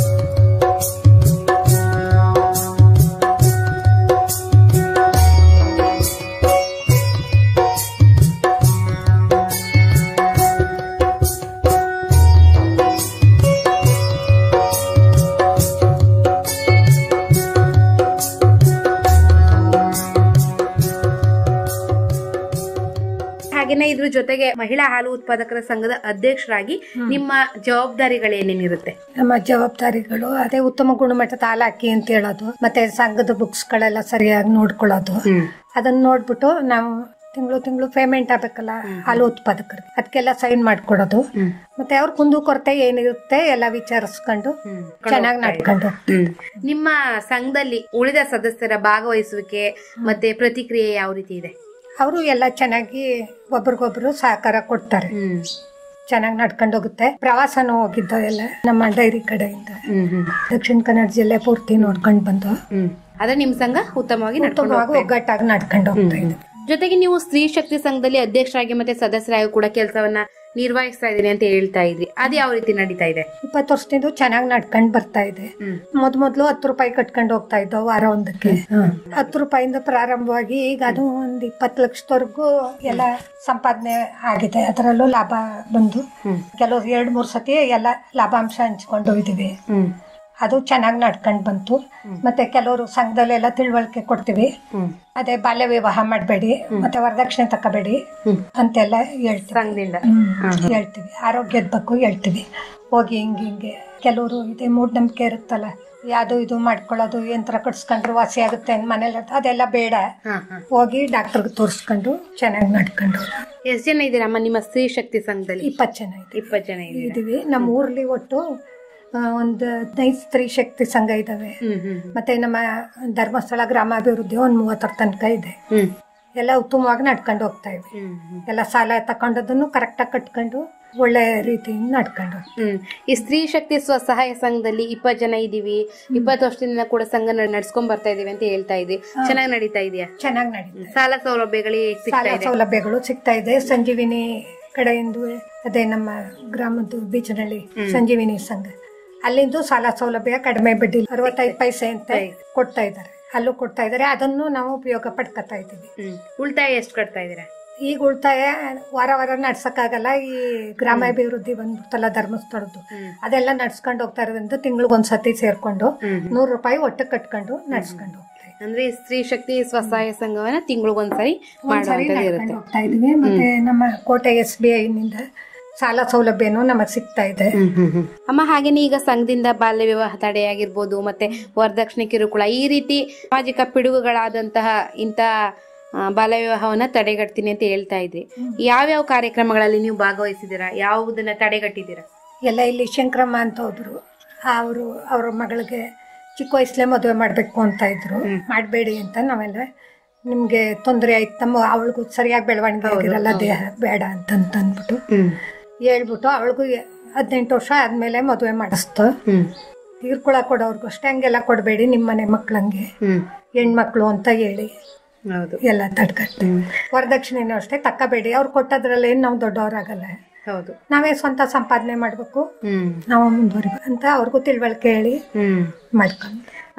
ಹಾಗೇನೆ ಇದ್ರ ಜೊತೆಗೆ ಮಹಿಳಾ ಹಾಲು ಉತ್ಪಾದಕರ ಸಂಘದ ಅಧ್ಯಕ್ಷರಾಗಿ ನಿಮ್ಮ ಜವಾಬ್ದಾರಿಗಳೇನೇನಿರುತ್ತೆ ನಮ್ಮ ಜವಾಬ್ದಾರಿಗಳು ಅದೇ ಉತ್ತಮ ಗುಣಮಟ್ಟದ ಹಾಲು ಹಾಕಿ ಅಂತ ಹೇಳೋದು ಮತ್ತೆ ಸಂಘದ ಬುಕ್ಸ್ ಗಳೆಲ್ಲ ಸರಿಯಾಗಿ ನೋಡ್ಕೊಳ್ಳೋದು ಅದನ್ನ ನೋಡ್ಬಿಟ್ಟು ನಾವು ತಿಂಗಳು ತಿಂಗಳು ಪೇಮೆಂಟ್ ಆಗ್ಬೇಕಲ್ಲ ಹಾಲು ಉತ್ಪಾದಕರಿಗೆ ಅದಕ್ಕೆಲ್ಲ ಸೈನ್ ಮಾಡ್ಕೊಡೋದು ಮತ್ತೆ ಅವ್ರ ಕುಂದು ಕೊರತೆ ಏನಿರುತ್ತೆ ಎಲ್ಲ ವಿಚಾರಿಸ್ಕೊಂಡು ಚೆನ್ನಾಗಿ ನಡ್ಕೊಂಡು ಹೋಗ್ತೀವಿ. ನಿಮ್ಮ ಸಂಘದಲ್ಲಿ ಉಳಿದ ಸದಸ್ಯರ ಭಾಗವಹಿಸುವಿಕೆ ಮತ್ತೆ ಪ್ರತಿಕ್ರಿಯೆ ಯಾವ ರೀತಿ ಇದೆ ಅವರು ಎಲ್ಲ ಚೆನ್ನಾಗಿ ಒಬ್ರಿಗೊಬ್ರು ಸಹಕಾರ ಕೊಡ್ತಾರೆ ಚೆನ್ನಾಗಿ ನಡ್ಕೊಂಡು ಹೋಗುತ್ತೆ ಪ್ರವಾಸನೂ ಹೋಗಿದ್ದು ಎಲ್ಲ ನಮ್ಮ ಡೈರಿ ಕಡೆಯಿಂದ ದಕ್ಷಿಣ ಕನ್ನಡ ಜಿಲ್ಲೆ ಪೂರ್ತಿ ನೋಡ್ಕೊಂಡು ಬಂದು ಆದ್ರೆ ನಿಮ್ ಸಂಘ ಉತ್ತಮವಾಗಿ ನಡ್ಕೊಂಡು ಉತ್ತಮವಾಗಿ ಒಗ್ಗಟ್ಟಾಗಿ ನಡ್ಕೊಂಡು ಹೋಗ್ತಾ ಇದ್ದೀವಿ ಜೊತೆಗೆ ನೀವು ಸ್ತ್ರೀ ಶಕ್ತಿ ಸಂಘದಲ್ಲಿ ಅಧ್ಯಕ್ಷರಾಗಿ ಮತ್ತೆ ಸದಸ್ಯರಾಗಿ ಕೂಡ ಕೆಲಸವನ್ನ ನಿರ್ವಹಿಸ್ತಾ ಇದ್ದೀನಿ ಅಂತ ಹೇಳ್ತಾ ಇದ್ರಿ ಅದು ಯಾವ ರೀತಿ ನಡೀತಾ ಇದೆ ಇಪ್ಪತ್ತು ವರ್ಷದಿಂದ ಚೆನ್ನಾಗಿ ನಡ್ಕೊಂಡು ಬರ್ತಾ ಇದೆ ಮೊದ್ ಮೊದ್ಲು ಹತ್ತು ರೂಪಾಯಿ ಕಟ್ಕೊಂಡು ಹೋಗ್ತಾ ಇದ್ದವು ವಾರ ಒಂದಕ್ಕೆ ಹತ್ತು ರೂಪಾಯಿಂದ ಪ್ರಾರಂಭವಾಗಿ ಈಗ ಅದು ಒಂದ್ ಇಪ್ಪತ್ತು ಲಕ್ಷದವರೆಗೂ ಎಲ್ಲ ಸಂಪಾದನೆ ಆಗಿದೆ ಅದರಲ್ಲೂ ಲಾಭ ಬಂದು ಕೆಲವು ಎರಡ್ ಮೂರ್ ಸತಿ ಎಲ್ಲ ಲಾಭಾಂಶ ಹಂಚ್ಕೊಂಡು ಇದೀವಿ ಅದು ಚೆನ್ನಾಗಿ ನಡ್ಕೊಂಡು ಬಂತು ಮತ್ತೆ ಕೆಲವರು ಸಂಘದಲ್ಲೆಲ್ಲ ತಿಳುವಳಿಕೆ ಕೊಡ್ತೀವಿ ಅದೇ ಬಾಲ್ಯ ವಿವಾಹ ಮಾಡಬೇಡಿ ಮತ್ತೆ ವರದಕ್ಷಿಣೆ ತಕೋಬೇಡಿ ಅಂತೆಲ್ಲ ಹೇಳ್ತೀವಿ ಸಂಘದಿಂದ ಹ್ಮ್. ಹೇಳ್ತೀವಿ ಆರೋಗ್ಯದ ಬಗ್ಗೆ ಹೇಳ್ತೀವಿ ಹೋಗಿ ಹಿಂಗೆ ಹಿಂಗೆ ಕೆಲವರು ಇದೆ ಮೂಢನಂಬಿಕೆ ಇರುತ್ತಲ್ಲ ಯಾವುದು ಇದು ಮಾಡ್ಕೊಳ್ಳೋದು ಯಂತ್ರ ಕಟ್ಸ್ಕೊಂಡ್ರು ವಾಸಿ ಆಗುತ್ತೆ ಅಂತ ಮನೇಲಿ ಅದೆಲ್ಲ ಬೇಡ ಹಾ, ಹಾ. ಹೋಗಿ ಡಾಕ್ಟರ್ಗೆ ತೋರಿಸ್ಕೊಂಡು ಚೆನ್ನಾಗಿ ನಡ್ಕೊಂಡು ಎಷ್ಟ್ ಜನ ಇದ್ದೀರಮ್ಮ ನಿಮ್ಮ ಸ್ತ್ರೀ ಶಕ್ತಿ ಸಂಘದಲ್ಲಿ ಇಪ್ಪತ್ತು ಜನ ಇದೆ ಇಪ್ಪತ್ತು ಜನ ಇದ್ದೀರಾ ಇದೀವಿ ನಮ್ಮ ಊರ್ಲಿ ಒಟ್ಟು ಆ, ಒಂದು ಹದಿನೈದು ಸ್ತ್ರೀ ಶಕ್ತಿ ಸಂಘ ಇದಾವೆ ಹ್ಮ್ ಹ್ಮ್ ಮತ್ತೆ ನಮ್ಮ ಧರ್ಮಸ್ಥಳ ಗ್ರಾಮಾಭಿವೃದ್ಧಿ ಒಂದು ಮೂವತ್ತರ ತನಕ ಇದೆ ಹ್ಮ್ ಎಲ್ಲ ಉತ್ತಮವಾಗಿ ನಡ್ಕೊಂಡು ಹೋಗ್ತಾ ಇವೆ ಹ್ಮ್ ಹ್ಮ್ ಎಲ್ಲ ಸಾಲ ತಗೊಂಡದನ್ನು ಕರೆಕ್ಟಾಗಿ ಕಟ್ಕೊಂಡು ಒಳ್ಳೆ ರೀತಿಯಿಂದ ನಡ್ಕೊಂಡು ಹೋಗ್ತೀವಿ. ಹ್ಮ್ ಈ ಸ್ತ್ರೀ ಶಕ್ತಿ ಸ್ವಸಹಾಯ ಸಂಘದಲ್ಲಿ ಇಪ್ಪತ್ತು ಜನ ಇದೀವಿ ಇಪ್ಪತ್ತು ವರ್ಷದಿಂದ ಕೂಡ ಸಂಘ ನಡ್- ನಡ್ಸ್ಕೊಂಡ್ ಬರ್ತಾ ಇದೀವಿ ಅಂತ ಹೇಳ್ತಾ ಇದ್ವಿ ಚೆನ್ನಾಗಿ ನಡೀತಾ ಇದೆಯಾ ಚೆನ್ನಾಗಿ ನಡೀತದೆ ಸಾಲ ಸೌಲಭ್ಯಗಳಿಗೆ ಸಿಗ್ತಾ ಸಾಲ ಇದೆ ಸೌಲಭ್ಯಗಳು ಸಿಗ್ತಾ ಇದೆ ಸಂಜೀವಿನಿ ಕಡೆಯಿಂದ ಅದೇ ನಮ್ಮ ಗ್ರಾಮದ್ದು ಬೀಚನಹಳ್ಳಿ ಸಂಜೀವಿನಿ ಸಂಘ ಅಲ್ಲಿಂದ ಸಾಲ ಸೌಲಭ್ಯ ಕಡಿಮೆ ಬಡ್ಡಿ ಅರವತ್ತೈದು ಪೈಸೆ ಅಂತ ಕೊಡ್ತಾ ಇದ್ದಾರೆ ಅಲ್ಲೂ ಕೊಡ್ತಾ ಇದ್ದಾರೆ ಅದನ್ನು ನಾವು ಉಪಯೋಗ ಪಡ್ಕೊತಾ ಇದ್ದೀವಿ ಹ್ಮ್ ಉಳಿತಾಯ ಎಷ್ಟು ಕಟ್ತಾ ಇದೀರಾ ಈಗ ಉಳಿತಾಯ ವಾರ ವಾರ ನಡ್ಸಕ್ಕಾಗಲ್ಲ ಈ ಗ್ರಾಮಾಭಿವೃದ್ಧಿ ಬಂದ್ಬಿಡ್ತಲ್ಲ ಧರ್ಮಸ್ಥಳದ್ದು ಅದೆಲ್ಲ ನಡ್ಸ್ಕೊಂಡು ಹೋಗ್ತಾ ಇರೋದ್ರಿಂದ ತಿಂಗಳಿಗೊಂದ್ಸತಿ ಸೇರ್ಕೊಂಡು ನೂರು ರೂಪಾಯಿ ಒಟ್ಟು ಕಟ್ಕೊಂಡು ನಡ್ಸ್ಕೊಂಡು ಹೋಗ್ತಾ ಇದ್ದೀವಿ. ಅಂದ್ರೆ ಈ ಸ್ತ್ರೀ ಶಕ್ತಿ ಸ್ವಸಹಾಯ ಸಂಘವನ್ನ ತಿಂಗಳಿಗೊಂದ್ಸರಿ ಒಂದ್ಸರಿ ಮಾಡುವಂತದ್ದು ನಡ್ಕೊಂಡು ಇರುತ್ತೆ ಹೋಗ್ತಾ ಇದೀವಿ ಮತ್ತೆ ನಮ್ಮ ಕೋಟೆ ಎಸ್ ಬಿ ಐನಿಂದ ಸಾಲ ಸೌಲಭ್ಯನೂ ನಮಗ್ ಸಿಗ್ತಾ ಇದೆ ಅಮ್ಮ ಹಾಗೇನೆ ಈಗ ಸಂಘದಿಂದ ಬಾಲ್ಯ ವಿವಾಹ ತಡೆಯಾಗಿರ್ಬೋದು ಮತ್ತೆ ವರದಕ್ಷಿಣೆ ಕಿರುಕುಳ ಈ ರೀತಿ ಸಾಮಾಜಿಕ ಪಿಡುಗುಗಳಾದಂತಹ ಇಂತ ಆ, ಬಾಲ್ಯ ವಿವಾಹವನ್ನ ತಡೆಗಟ್ತೀನಿ ಅಂತ ಹೇಳ್ತಾ ಇದ್ರಿ ಯಾವ್ಯಾವ ಕಾರ್ಯಕ್ರಮಗಳಲ್ಲಿ ನೀವು ಭಾಗವಹಿಸಿದ್ದೀರಾ ಯಾವುದನ್ನ ತಡೆಗಟ್ಟಿದ್ದೀರಾ ಎಲ್ಲ ಇಲ್ಲಿ ಶಂಕರಮ್ಮ ಅಂತ ಒಬ್ರು ಅವರು ಅವ್ರ ಮಗಳಿಗೆ ಚಿಕ್ಕ ವಯಸ್ಸಲ್ಲೇ ಮದುವೆ ಮಾಡಬೇಕು ಅಂತ ಇದ್ರು ಮಾಡಬೇಡಿ ಅಂತ ನಾವೆಲ್ಲ ನಿಮ್ಗೆ ತೊಂದರೆ ಆಯ್ತು ನಮ್ಮ ಅವಳಿಗೂ ಸರಿಯಾಗಿ ಬೆಳವಣಿಗೆ ಆಗಿರಲ್ಲ ದೇಹ ಬೇಡ ಅಂತ ಅಂದ್ಬಿಟ್ಟು ಹೇಳ್ಬಿಟ್ಟು ಅವಳಿಗೂ ಹದಿನೆಂಟು ವರ್ಷ ಆದ್ಮೇಲೆ ಮದುವೆ ಮಾಡಿಸ್ತು ತೀರ್ಕೊಳ ಕೊಡೋರ್ಗು ಅಷ್ಟೇ ಹಂಗೆಲ್ಲ ಕೊಡಬೇಡಿ ನಿಮ್ಮ ಮನೆ ಮಕ್ಳಂಗೆ ಹೆಣ್ಮಕ್ಳು ಅಂತ ಹೇಳಿ ಹೌದು ಎಲ್ಲ ತಡ್ಕಟ್ಟು ವರದಕ್ಷಿಣೆನೂ ಅಷ್ಟೇ ತಕ್ಕಬೇಡಿ ಅವ್ರು ಕೊಟ್ಟದ್ರಲ್ಲಿ ನಾವು ದೊಡ್ಡವರಾಗಲ್ಲ ಹೌದು ನಾವೇ ಸ್ವಂತ ಸಂಪಾದನೆ ಮಾಡ್ಬೇಕು ಹ್ಮ್ ನಾವು ಮುಂದುವರಿಬೇಕು ಅಂತ ಅವ್ರಿಗೂ ತಿಳುವಳಿಕೆ ಹೇಳಿ ಹ್ಮ್ ಮಾಡ್ಕೊಂಡು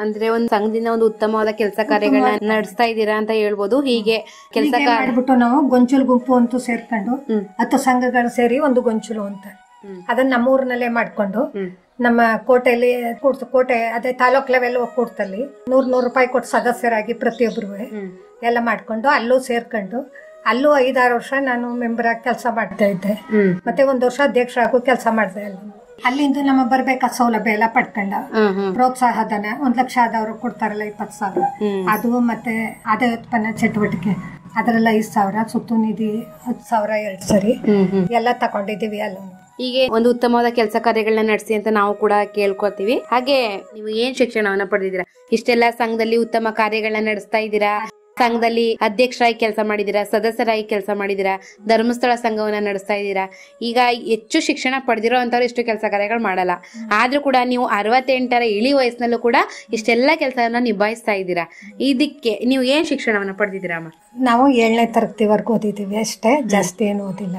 ಅಂದ್ರೆ ಒಂದ್ ಸಂಘದಿಂದ ಒಂದು ಉತ್ತಮವಾದ ಕೆಲಸ ಕಾರ್ಯಗಳನ್ನ ನಡೆಸ್ತಾ ಇದ್ದೀರಾ ಅಂತ ಹೇಳ್ಬೋದು ಹೀಗೆ ಕೆಲಸ ಹೀಗೆ ಮಾಡ್ಬಿಟ್ಟು ನಾವು ಗೊಂಚಲು ಗುಂಪು ಅಂತೂ ಸೇರ್ಕೊಂಡು ಹ್ಮ್. ಹತ್ತು ಸಂಘಗಳು ಸೇರಿ ಒಂದು ಗೊಂಚಲು ಅಂತ ಹ್ಮ್. ಅದನ್ನ ನಮ್ಮೂರಿನಲ್ಲೇ ಮಾಡ್ಕೊಂಡು ಹ್ಮ್. ನಮ್ಮ ಕೋಟೆಯಲ್ಲಿ ಕೂಡ್ತು ಕೋಟೆ ಅದೇ ತಾಲೂಕ್ ಲೆವೆಲ್ ಕೂಡ್ತಲ್ಲಿ ನೂರ್ ನೂರು ರೂಪಾಯಿ ಕೊಟ್ಟು ಸದಸ್ಯರಾಗಿ ಪ್ರತಿಯೊಬ್ರು ಹ್ಮ್. ಎಲ್ಲ ಮಾಡ್ಕೊಂಡು ಅಲ್ಲೂ ಸೇರ್ಕೊಂಡು ಅಲ್ಲೂ ಐದಾರು ವರ್ಷ ನಾನು ಮೆಂಬರ್ ಆಗಿ ಕೆಲಸ ಮಾಡ್ತಾ ಇದ್ದೆ ಹ್ಮ್ ಮತ್ತೆ ಒಂದ್ ವರ್ಷ ಅಧ್ಯಕ್ಷರಾಗೂ ಕೆಲಸ ಮಾಡಿದೆ ಅಲ್ಲಿ ಅಲ್ಲಿಂದ ನಮ್ಮ ಬರ್ಬೇಕಾದ ಸೌಲಭ್ಯ ಎಲ್ಲ ಪಡ್ಕೊಂಡ ಹ್ಮ್ ಹ್ಮ್ ಪ್ರೋತ್ಸಾಹ ಧನ ಒಂದ್ ಲಕ್ಷ ಆದವ್ರು ಕೊಡ್ತಾರಲ್ಲ ಇಪ್ಪತ್ತು ಸಾವಿರ ಹ್ಮ್. ಅದು ಮತ್ತೆ ಆದಾಯ ಉತ್ಪನ್ನ ಚಟುವಟಿಕೆ ಅದರಲ್ಲಿ ಐದು ಸಾವಿರ ಸುತ್ತು ನಿಧಿ ಹತ್ತು ಸಾವಿರ ಎರಡು ಸರಿ ಹ್ಮ್ ಹ್ಮ್ ಎಲ್ಲ ತಗೊಂಡಿದೀವಿ ಅಲ್ಲ ಹೀಗೆ ಒಂದು ಉತ್ತಮವಾದ ಕೆಲಸ ಕಾರ್ಯಗಳನ್ನ ನಡೆಸಿ ಅಂತ ನಾವು ಕೂಡ ಕೇಳ್ಕೊತೀವಿ ಹಾಗೆ ನೀವು ಏನ್ ಶಿಕ್ಷಣವನ್ನ ಪಡೆದಿದ್ದೀರಾ ಇಷ್ಟೆಲ್ಲ ಸಂಘದಲ್ಲಿ ಉತ್ತಮ ಕಾರ್ಯಗಳನ್ನ ನಡೆಸ್ತಾ ಇದ್ದೀರಾ ಸಂಘದಲ್ಲಿ ಅಧ್ಯಕ್ಷರಾಗಿ ಕೆಲಸ ಮಾಡಿದ್ದೀರಾ ಸದಸ್ಯರಾಗಿ ಕೆಲಸ ಮಾಡಿದ್ದೀರಾ ಧರ್ಮಸ್ಥಳ ಸಂಘವನ್ನ ನಡೆಸ್ತಾ ಇದ್ದೀರಾ ಈಗ ಹೆಚ್ಚು ಶಿಕ್ಷಣ ಪಡೆದಿರೋ ಅಂತವ್ರು ಇಷ್ಟು ಕೆಲಸ ಕಾರ್ಯಗಳು ಮಾಡಲ್ಲ ಆದ್ರೂ ಕೂಡ ನೀವು ಅರವತ್ತೆಂಟರ ಇಳಿ ವಯಸ್ಸಿನಲ್ಲೂ ಕೂಡ ಇಷ್ಟೆಲ್ಲ ಕೆಲಸವನ್ನ ನಿಭಾಯಿಸ್ತಾ ಇದ್ದೀರಾ ಇದಕ್ಕೆ ನೀವು ಏನ್ ಶಿಕ್ಷಣವನ್ನ ಪಡೆದಿದ್ದೀರಾ ಅಮ್ಮ ನಾವು ಏಳನೇ ತರಗತಿವರೆಗೂ ಓದಿದೀವಿ ಅಷ್ಟೇ ಜಾಸ್ತಿ ಏನು ಓದಿಲ್ಲ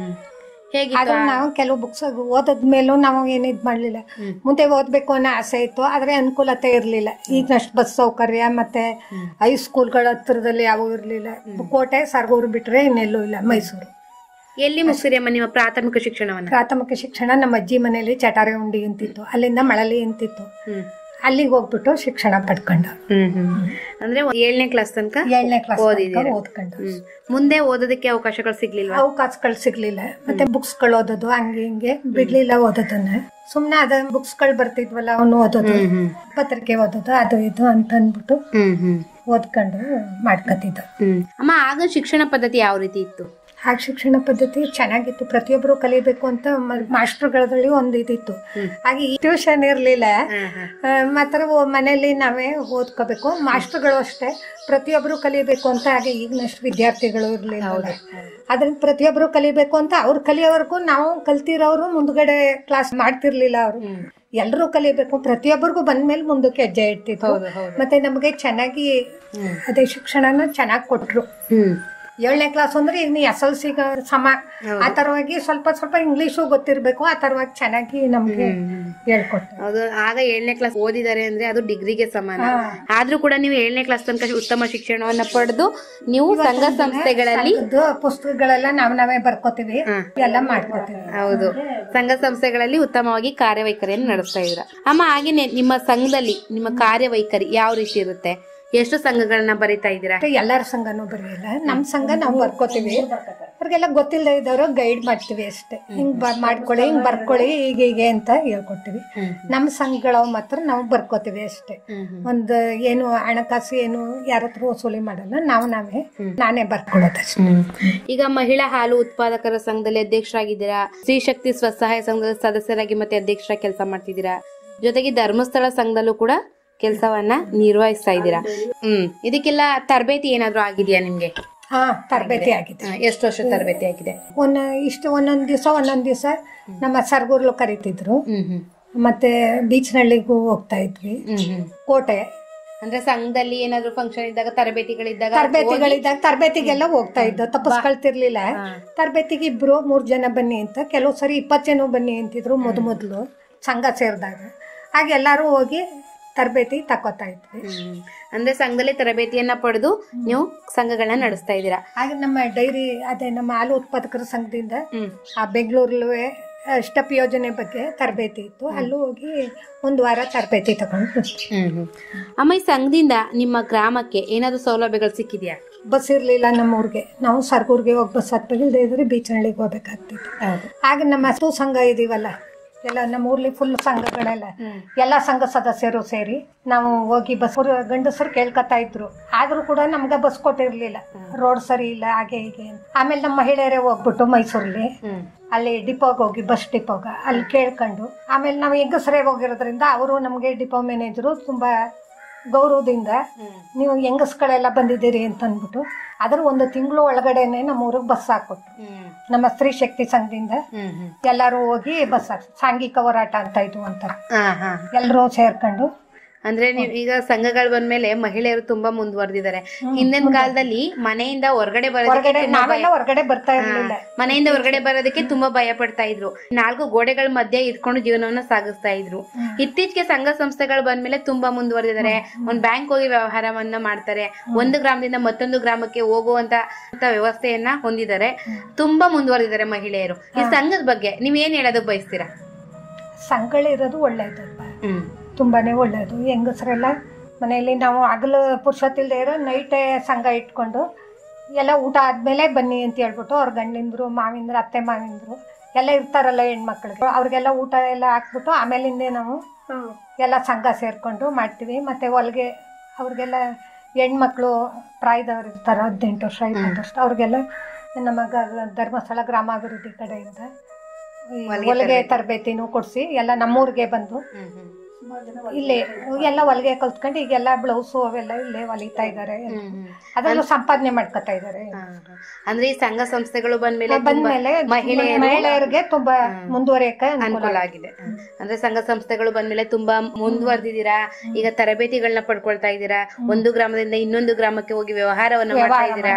ಹೇಗೆ ಆದ್ರೂ ನಾವು ಕೆಲವು ಬುಕ್ಸ್ ಓದದ್ ಮೇಲೂ ನಾವು ಏನು ಇದ್ ಮಾಡ್ಲಿಲ್ಲ ಮುಂದೆ ಓದ್ಬೇಕು ಅನ್ನೋ ಆಸೆ ಇತ್ತು ಆದ್ರೆ ಅನುಕೂಲತೆ ಇರ್ಲಿಲ್ಲ ಈಗಷ್ಟು ಬಸ್ ಸೌಕರ್ಯ ಮತ್ತೆ ಹೈಸ್ಕೂಲ್ಗಳ ಹತ್ರದಲ್ಲಿ ಯಾವ ಇರ್ಲಿಲ್ಲ ಕೋಟೆ ಸರ್ಗೂರು ಬಿಟ್ರೆ ಇನ್ನೆಲ್ಲೂ ಇಲ್ಲ ಮೈಸೂರು ಎಲ್ಲಿ ಮುಗಿಸಿರಿ ಅಮ್ಮ ನಿಮ್ಮ ಪ್ರಾಥಮಿಕ ಶಿಕ್ಷಣವನ್ನ ಪ್ರಾಥಮಿಕ ಶಿಕ್ಷಣ ನಮ್ಮ ಅಜ್ಜಿ ಮನೆಯಲ್ಲಿ ಚಟಾರೆ ಉಂಡಿ ಅಂತಿತ್ತು ಅಲ್ಲಿಂದ ಮಳಲಿ ಅಂತಿತ್ತು ಹ್ಮ್ ಅಲ್ಲಿಗೆ ಹೋಗ್ಬಿಟ್ಟು ಶಿಕ್ಷಣ ಪಡ್ಕೊಂಡು ಹ್ಮ್ ಹ್ಮ್ ಅಂದ್ರೆ ಏಳನೇ ಕ್ಲಾಸ್ ತನಕ ಏಳನೇ ಕ್ಲಾಸ್ ಓದಿದ್ದೀರಾ? ಓದ್ಕೊಂಡು ಹ್ಮ್. ಮುಂದೆ ಓದೋದಕ್ಕೆ ಅವಕಾಶಗಳು ಸಿಗ್ಲಿಲ್ವಾ ಅವಕಾಶಗಳು ಸಿಗ್ಲಿಲ್ಲ ಮತ್ತೆ ಬುಕ್ಸ್ ಗಳು ಓದೋದು ಹಂಗೆ ಹಿಂಗೆ ಬಿಡ್ಲಿಲ್ಲ ಓದೋದನ್ನ ಸುಮ್ನೆ ಅದ ಬುಕ್ಸ್ ಗಳು ಬರ್ತಿದ್ವಲ್ಲ ಅವನು ಓದೋದು ಪತ್ರಿಕೆ ಓದೋದು ಅದು ಇದು ಅಂತ ಅಂದ್ಬಿಟ್ಟು ಹ್ಮ್ ಹ್ಮ್ ಓದ್ಕೊಂಡು ಮಾಡ್ಕೊತಿದ್ದು ಹ್ಮ್ ಅಮ್ಮ ಆಗ ಶಿಕ್ಷಣ ಪದ್ಧತಿ ಯಾವ ರೀತಿ ಇತ್ತು ಆಗ ಶಿಕ್ಷಣ ಪದ್ಧತಿ ಚೆನ್ನಾಗಿತ್ತು ಪ್ರತಿಯೊಬ್ರು ಕಲಿಬೇಕು ಅಂತ ಮ- ಮಾಸ್ಟರ್ಗಳಲ್ಲಿ ಒಂದು ಇದಿತ್ತು ಹಾಗೆ ಟ್ಯೂಷನ್ ಇರ್ಲಿಲ್ಲ ಆ, ಮಾತ್ರ ಓ- ಮನೇಲಿ ನಾವೇ ಓದ್ಕೋಬೇಕು ಮಾಸ್ಟರ್ಗಳು ಅಷ್ಟೇ ಪ್ರತಿಯೊಬ್ರು ಕಲಿಬೇಕು ಅಂತ ಹಾಗೆ ಈಗಿನಷ್ಟು ವಿದ್ಯಾರ್ಥಿಗಳು ಇರ್ಲಿಲ್ಲ ಅದ್ರಿಂದ ಪ್ರತಿಯೊಬ್ರು ಕಲಿಬೇಕು ಅಂತ ಅವ್ರು ಕಲಿಯೋವರೆಗೂ ನಾವು ಕಲ್ತಿರೋರು ಮುಂದ್ಗಡೆ ಕ್ಲಾಸ್ ಮಾಡ್ತಿರ್ಲಿಲ್ಲ ಅವರು ಎಲ್ರೂ ಕಲಿಬೇಕು ಪ್ರತಿಯೊಬ್ಬರಿಗೂ ಬಂದ್ಮೇಲೆ ಮುಂದಕ್ಕೆ ಹೆಜ್ಜೆ ಇಡ್ತಿದ್ರು ಮತ್ತೆ ನಮಗೆ ಚೆನ್ನಾಗಿ ಅದೇ ಶಿಕ್ಷಣನ ಚೆನ್ನಾಗಿ ಕೊಟ್ರು ಹ್ಮ್ ಏಳನೇ ಕ್ಲಾಸ್ ಅಂದ್ರೆ ಈಗ ನೀ ಎಸ್ ಎಲ್ ಸಿ ಸಮ ಆ ತರವಾಗಿ ಸ್ವಲ್ಪ ಸ್ವಲ್ಪ ಇಂಗ್ಲಿಷು ಗೊತ್ತಿರ್ಬೇಕು ಆ ತರವಾಗಿ ಚೆನ್ನಾಗಿ ನಮ್ಗೆ ಹೇಳ್ಕೊಟ್ರು ಹೌದು ಆಗ ಏಳನೇ ಕ್ಲಾಸ್ ಓದಿದ್ದಾರೆ ಅಂದ್ರೆ ಅದು ಡಿಗ್ರಿಗೆ ಸಮಾನ ಆದ್ರೂ ಕೂಡ ನೀವು ಏಳನೇ ಕ್ಲಾಸ್ ತನಕ ಉತ್ತಮ ಶಿಕ್ಷಣವನ್ನ ಪಡೆದು ನೀವು ಸಂಘ ಸಂಸ್ಥೆಗಳಲ್ಲಿ ಇದು ಪುಸ್ತಕಗಳೆಲ್ಲ ನಾವ್ ನಾವೇ ಬರ್ಕೋತೀವಿ ಎಲ್ಲ ಮಾಡ್ಕೋತೀವಿ ಹೌದು ಸಂಘ ಸಂಸ್ಥೆಗಳಲ್ಲಿ ಉತ್ತಮವಾಗಿ ಕಾರ್ಯವೈಖರಿಯನ್ನು ನಡೆಸ್ತಾ ಇದ್ರ ಅಮ್ಮ ಹಾಗೇನೆ ನಿಮ್ಮ ಸಂಘದಲ್ಲಿ ನಿಮ್ಮ ಕಾರ್ಯವೈಖರಿ ಯಾವ ರೀತಿ ಇರುತ್ತೆ ಎಷ್ಟು ಸಂಘಗಳನ್ನ ಬರಿತಾ ಇದ್ದೀರಾ ಮತ್ತೆ ಎಲ್ಲರ ಸಂಘನೂ ಬರೆಯಲ್ಲ ನಮ್ ಸಂಘ ನಾವು ಬರ್ಕೋತೀವಿ ಅವ್ರಿಗೆಲ್ಲ ಗೊತ್ತಿಲ್ಲದೆ ಇದ್ದವರು ಗೈಡ್ ಮಾಡ್ತೀವಿ ಅಷ್ಟೇ ಹಿಂಗ್ ಬ- ಮಾಡ್ಕೊಳ್ಳಿ ಹಿಂಗ್ ಬರ್ಕೊಳ್ಳಿ ಹೀಗೆ ಹೀಗೆ ಅಂತ ಹೇಳ್ಕೊಡ್ತೀವಿ ನಮ್ ಸಂಘಗಳು ಮಾತ್ರ ನಾವು ಬರ್ಕೋತೀವಿ ಅಷ್ಟೇ ಒಂದು ಏನು ಹಣಕಾಸು ಏನು ಯಾರ ಹತ್ರ ವಸೂಲಿ ಮಾಡಲ್ಲ ನಾವು ನಾವೇ ನಾನೇ ಬರ್ಕೊಳ್ಳೋದಷ್ಟೇ ಈಗ ಮಹಿಳಾ ಹಾಲು ಉತ್ಪಾದಕರ ಸಂಘದಲ್ಲಿ ಅಧ್ಯಕ್ಷರಾಗಿದ್ದೀರಾ ಸ್ತ್ರೀ ಶಕ್ತಿ ಸ್ವಸಹಾಯ ಸಂಘದ ಸದಸ್ಯರಾಗಿ ಮತ್ತೆ ಅಧ್ಯಕ್ಷರಾಗಿ ಕೆಲಸ ಮಾಡ್ತಿದ್ದೀರಾ ಜೊತೆಗೆ ಧರ್ಮಸ್ಥಳ ಸಂಘದಲ್ಲೂ ಕೂಡ ಕೆಲಸವನ್ನ ನಿರ್ವಹಿಸ್ತಾ ಇದ್ದೀರಾ ಹ್ಮ್ ಇದಕ್ಕೆಲ್ಲ ತರಬೇತಿ ಏನಾದ್ರೂ ಆಗಿದೆಯಾ ನಿಮ್ಗೆ ಹಾ ತರಬೇತಿ ಆಗಿದೆ ಹ, ಎಷ್ಟು ವರ್ಷ ತರಬೇತಿ ಆಗಿದೆ ಒಂದ್ ಇಷ್ಟು ಒಂದೊಂದ್ ದಿವಸ ಒಂದೊಂದ್ ದಿವಸ ನಮ್ಮ ಸರ್ಗೂರ್ಲು ಕರಿತಿದ್ರು ಹ್ಮ್ ಹ್ಮ್ ಮತ್ತೆ ಬೀಚ್ನಳ್ಳಿಗೂ ಹೋಗ್ತಾ ಇದ್ವಿ ಹ್ಮ್ ಹ್ಮ್ ಕೋಟೆ ಅಂದ್ರೆ ಸಂಘದಲ್ಲಿ ಏನಾದ್ರು ಫಂಕ್ಷನ್ ಇದ್ದಾಗ ತರಬೇತಿಗಳಿದ್ದಾಗ ತರಬೇತಿಗಳಿದ್ದಾಗ ತರಬೇತಿಗೆಲ್ಲ ಹೋಗ್ತಾ ಇದ್ದೋ ತಪ್ಪಿಸ್ಕೊಳ್ತಿರ್ಲಿಲ್ಲ ತರಬೇತಿಗೆ ಇಬ್ರು ಮೂರ್ ಜನ ಬನ್ನಿ ಅಂತ ಕೆಲವು ಸರಿ ಇಪ್ಪತ್ತು ಜನ ಬನ್ನಿ ಅಂತಿದ್ರು ಮೊದ್ ಮೊದ್ಲು ಸಂಘ ಸೇರಿದಾಗ ಹಾಗೆ ಎಲ್ಲಾರು ಹೋಗಿ ತರಬೇತಿ ತಕೋತಾ ಇದ್ವಿ ಹ್ಮ್. ಅಂದ್ರೆ ಸಂಘದಲ್ಲಿ ತರಬೇತಿಯನ್ನ ಪಡೆದು ನೀವು ಸಂಘಗಳನ್ನ ನಡೆಸ್ತಾ ಇದ್ದೀರಾ ಹಾಗೆ ನಮ್ಮ ಡೈರಿ ಅದೇ ನಮ್ಮ ಹಾಲು ಉತ್ಪಾದಕರ ಸಂಘದಿಂದ ಹ್ಮ್ ಆ ಬೆಂಗಳೂರಲ್ಲೂ ಸ್ಟೆಪ್ ಯೋಜನೆ ಬಗ್ಗೆ ತರಬೇತಿ ಇತ್ತು ಅಲ್ಲೂ ಹೋಗಿ ಒಂದು ವಾರ ತರಬೇತಿ ತಗೊಂಡು ಬಂದ್ವಿ. ಹ್ಮ್ ಹ್ಮ್. ಅಮ್ಮ ಈ ಸಂಘದಿಂದ ನಿಮ್ಮ ಗ್ರಾಮಕ್ಕೆ ಏನಾದ್ರು ಸೌಲಭ್ಯಗಳು ಸಿಕ್ಕಿದ್ಯಾ ಬಸ್ ಇರ್ಲಿಲ್ಲ ನಮ್ಮ ಊರಿಗೆ ನಾವು ಸರ್ಗೂರ್ಗೆ ಹೋಗಿ ಬಸ್ ಹತ್ತಬೇಕಿಲ್ದೇ ಇದ್ರೆ ಬೀಚನಹಳ್ಳಿಗೆ ಹೋಗ್ಬೇಕಾಗ್ತಿತ್ತು ಆಗ ನಮ್ಮ ಹಸು ಸಂಘ ಇದೀವಲ್ಲ ಎಲ್ಲ ನಮ್ಮ ಊರ್ಲಿ ಫುಲ್ ಸಂಘಗಳೆಲ್ಲ ಎಲ್ಲ ಸಂಘ ಸದಸ್ಯರು ಸೇರಿ ನಾವು ಹೋಗಿ ಬಸ್ ಗಂಡಸರು ಕೇಳ್ಕೊತಾ ಇದ್ರು ಆದ್ರೂ ಕೂಡ ನಮ್ಗೆ ಬಸ್ ಕೊಟ್ಟಿರ್ಲಿಲ್ಲ ರೋಡ್ ಸರಿ ಇಲ್ಲ ಹಾಗೆ ಹೀಗೆ ಅಂತ. ಆಮೇಲೆ ನಮ್ಮ ಮಹಿಳೆಯರೇ ಹೋಗ್ಬಿಟ್ಟು ಮೈಸೂರಲ್ಲಿ ಅಲ್ಲಿ ಡಿಪೋಗೆ ಹೋಗಿ ಬಸ್ ಡಿಪೋಗ ಅಲ್ಲಿ ಕೇಳ್ಕೊಂಡು ಆಮೇಲೆ ನಾವು ಹೆಂಗಸರೇ ಹೋಗಿರೋದ್ರಿಂದ ಅವರು ನಮಗೆ ಡಿಪೋ ಮ್ಯಾನೇಜರು ತುಂಬಾ ಗೌರವದಿಂದ ನೀವು ಹೆಂಗಸ್ಗಳೆಲ್ಲ ಬಂದಿದ್ದೀರಿ ಅಂತ ಅಂದ್ಬಿಟ್ಟು ಅದ್ರ ಒಂದು ತಿಂಗಳು ಒಳಗಡೆನೆ ನಮ್ಮ ಊರಿಗೆ ಬಸ್ ಹಾಕೊಟ್ರು ನಮ್ಮ ಸ್ತ್ರೀ ಶಕ್ತಿ ಸಂಘದಿಂದ ಎಲ್ಲರೂ ಹೋಗಿ ಬಸ್ ಹಾಕ್ಸ್- ಸಾಂಘಿಕ ಹೋರಾಟ ಅಂತ ಇದು ಅಂತಾರೆ ಹಾ ಹಾ ಎಲ್ಲರೂ ಸೇರ್ಕೊಂಡು ಅಂದ್ರೆ ನೀವು ಈಗ ಸಂಘಗಳು ಬಂದ್ಮೇಲೆ ಮಹಿಳೆಯರು ತುಂಬಾ ಮುಂದುವರೆದಿದ್ದಾರೆ ಹಿಂದಿನ ಕಾಲದಲ್ಲಿ ಮನೆಯಿಂದ ಹೊರಗಡೆ ಬರೋದಕ್ಕೆ ಹೊರಗಡೆ ತುಂಬಾ ಭಯ ನಾವೆಲ್ಲ ಹೊರಗಡೆ ಬರ್ತಾ ಇರ್ಲಿಲ್ಲ ಮನೆಯಿಂದ ಹೊರಗಡೆ ಬರೋದಕ್ಕೆ ತುಂಬಾ ಭಯ ಪಡ್ತಾ ಇದ್ರು ನಾಲ್ಕು ಗೋಡೆಗಳ ಮಧ್ಯೆ ಇಟ್ಕೊಂಡು ಜೀವನವನ್ನ ಸಾಗಿಸ್ತಾ ಇದ್ರು ಇತ್ತೀಚೆಗೆ ಸಂಘ ಸಂಸ್ಥೆಗಳು ಬಂದ್ಮೇಲೆ ತುಂಬಾ ಮುಂದುವರೆದಿದ್ದಾರೆ ಒಂದ್ ಬ್ಯಾಂಕ್ ಹೋಗಿ ವ್ಯವಹಾರವನ್ನ ಮಾಡ್ತಾರೆ ಒಂದು ಗ್ರಾಮದಿಂದ ಮತ್ತೊಂದು ಗ್ರಾಮಕ್ಕೆ ಹೋಗುವಂತ ಅಂತ ವ್ಯವಸ್ಥೆಯನ್ನ ಹೊಂದಿದ್ದಾರೆ ತುಂಬಾ ಮುಂದುವರೆದಿದ್ದಾರೆ ಮಹಿಳೆಯರು ಈ ಸಂಘದ ಬಗ್ಗೆ ನೀವ್ ಏನ್ ಹೇಳೋದಕ್ ಬಯಸ್ತೀರಾ ಸಂಘಗಳಿರೋದು ಒಳ್ಳೇದಲ್ವಾ ಹ್ಮ್ ತುಂಬಾನೇ ಒಳ್ಳೇದು ಹೆಂಗಸರೆಲ್ಲ ಮನೆಯಲ್ಲಿ ನಾವು ಹಗಲು ಪುರುಷತ್ತಿಲ್ದೇ ಇರೋ ನೈಟೇ ಸಂಘ ಇಟ್ಕೊಂಡು ಎಲ್ಲ ಊಟ ಆದ್ಮೇಲೆ ಬನ್ನಿ ಅಂತ ಹೇಳ್ಬಿಟ್ಟು ಅವ್ರ ಗಂಡಿಂದ್ರು ಮಾವಿಂದ್ರು ಅತ್ತೆ ಮಾವಿಂದ್ರು ಎಲ್ಲ ಇರ್ತಾರಲ್ಲ ಹೆಣ್ಮಕ್ಳಿಗೆ ಅವ್ರಿಗೆಲ್ಲ ಊಟ ಎಲ್ಲ ಹಾಕ್ಬಿಟ್ಟು ಆಮೇಲಿಂದೇ ನಾವು ಎಲ್ಲ ಸಂಘ ಸೇರ್ಕೊಂಡು ಮಾಡ್ತೀವಿ ಮತ್ತೆ ಹೊಲಿಗೆ ಅವ್ರಿಗೆಲ್ಲ ಹೆಣ್ಮಕ್ಳು ಪ್ರಾಯದವ್ರು ಇರ್ತಾರೆ ಹದಿನೆಂಟು ವರ್ಷ ಇಪ್ಪತ್ತು ವರ್ಷ ಅವ್ರಿಗೆಲ್ಲ ನಮ್ಮ ಗ- ಧರ್ಮಸ್ಥಳ ಗ್ರಾಮಾಭಿವೃದ್ಧಿ ಕಡೆಯಿಂದ ಈ ಹೊಲಿಗೆ ಹೊಲಿಗೆ ತರಬೇತಿ. ತರಬೇತಿನೂ ಕೊಡಿಸಿ ಎಲ್ಲ ನಮ್ಮೂರಿಗೆ ಬಂದು ಹ್ಮ್ ಹ್ಮ್ ಇಲ್ಲೇ ಎಲ್ಲ ಹೊಲಿಗೆ ಕಲ್ತ್ಕೊಂಡು ಈಗೆಲ್ಲ ಬ್ಲೌಸು ಅವೆಲ್ಲ ಇಲ್ಲೇ ಹೊಲಿತಾ ಇದ್ದಾರೆ ಹ್ಮ್ ಹ್ಮ್. ಅದನ್ನು ಸಂಪಾದನೆ ಮಾಡ್ಕೊತಾ ಇದ್ದಾರೆ ಹಾ, ಹಾ. ಅಂದ್ರೆ ಈ ಸಂಘ ಸಂಸ್ಥೆಗಳು ಬಂದ್ಮೇಲೆ ತುಂಬಾ ಬಂದ್ಮೇಲೆ ಮಹಿಳೆಯರು ಮಹಿಳೆಯರಿಗೆ ತುಂಬಾ ಮುಂದುವರಿಯಕ್ಕೆ ಅನುಕೂಲ ಅನುಕೂಲ ಆಗಿದೆ ಹ. ಅಂದ್ರೆ ಸಂಘ ಸಂಸ್ಥೆಗಳು ಬಂದ್ಮೇಲೆ ತುಂಬಾ ಮುಂದುವರೆದಿದ್ದೀರಾ ಈಗ ತರಬೇತಿಗಳನ್ನ ಪಡ್ಕೊಳ್ತಾ ಇದ್ದೀರಾ ಒಂದು ಗ್ರಾಮದಿಂದ ಇನ್ನೊಂದು ಗ್ರಾಮಕ್ಕೆ ಹೋಗಿ ವ್ಯವಹಾರವನ್ನ ಮಾಡ್ತಾ ಇದ್ದೀರಾ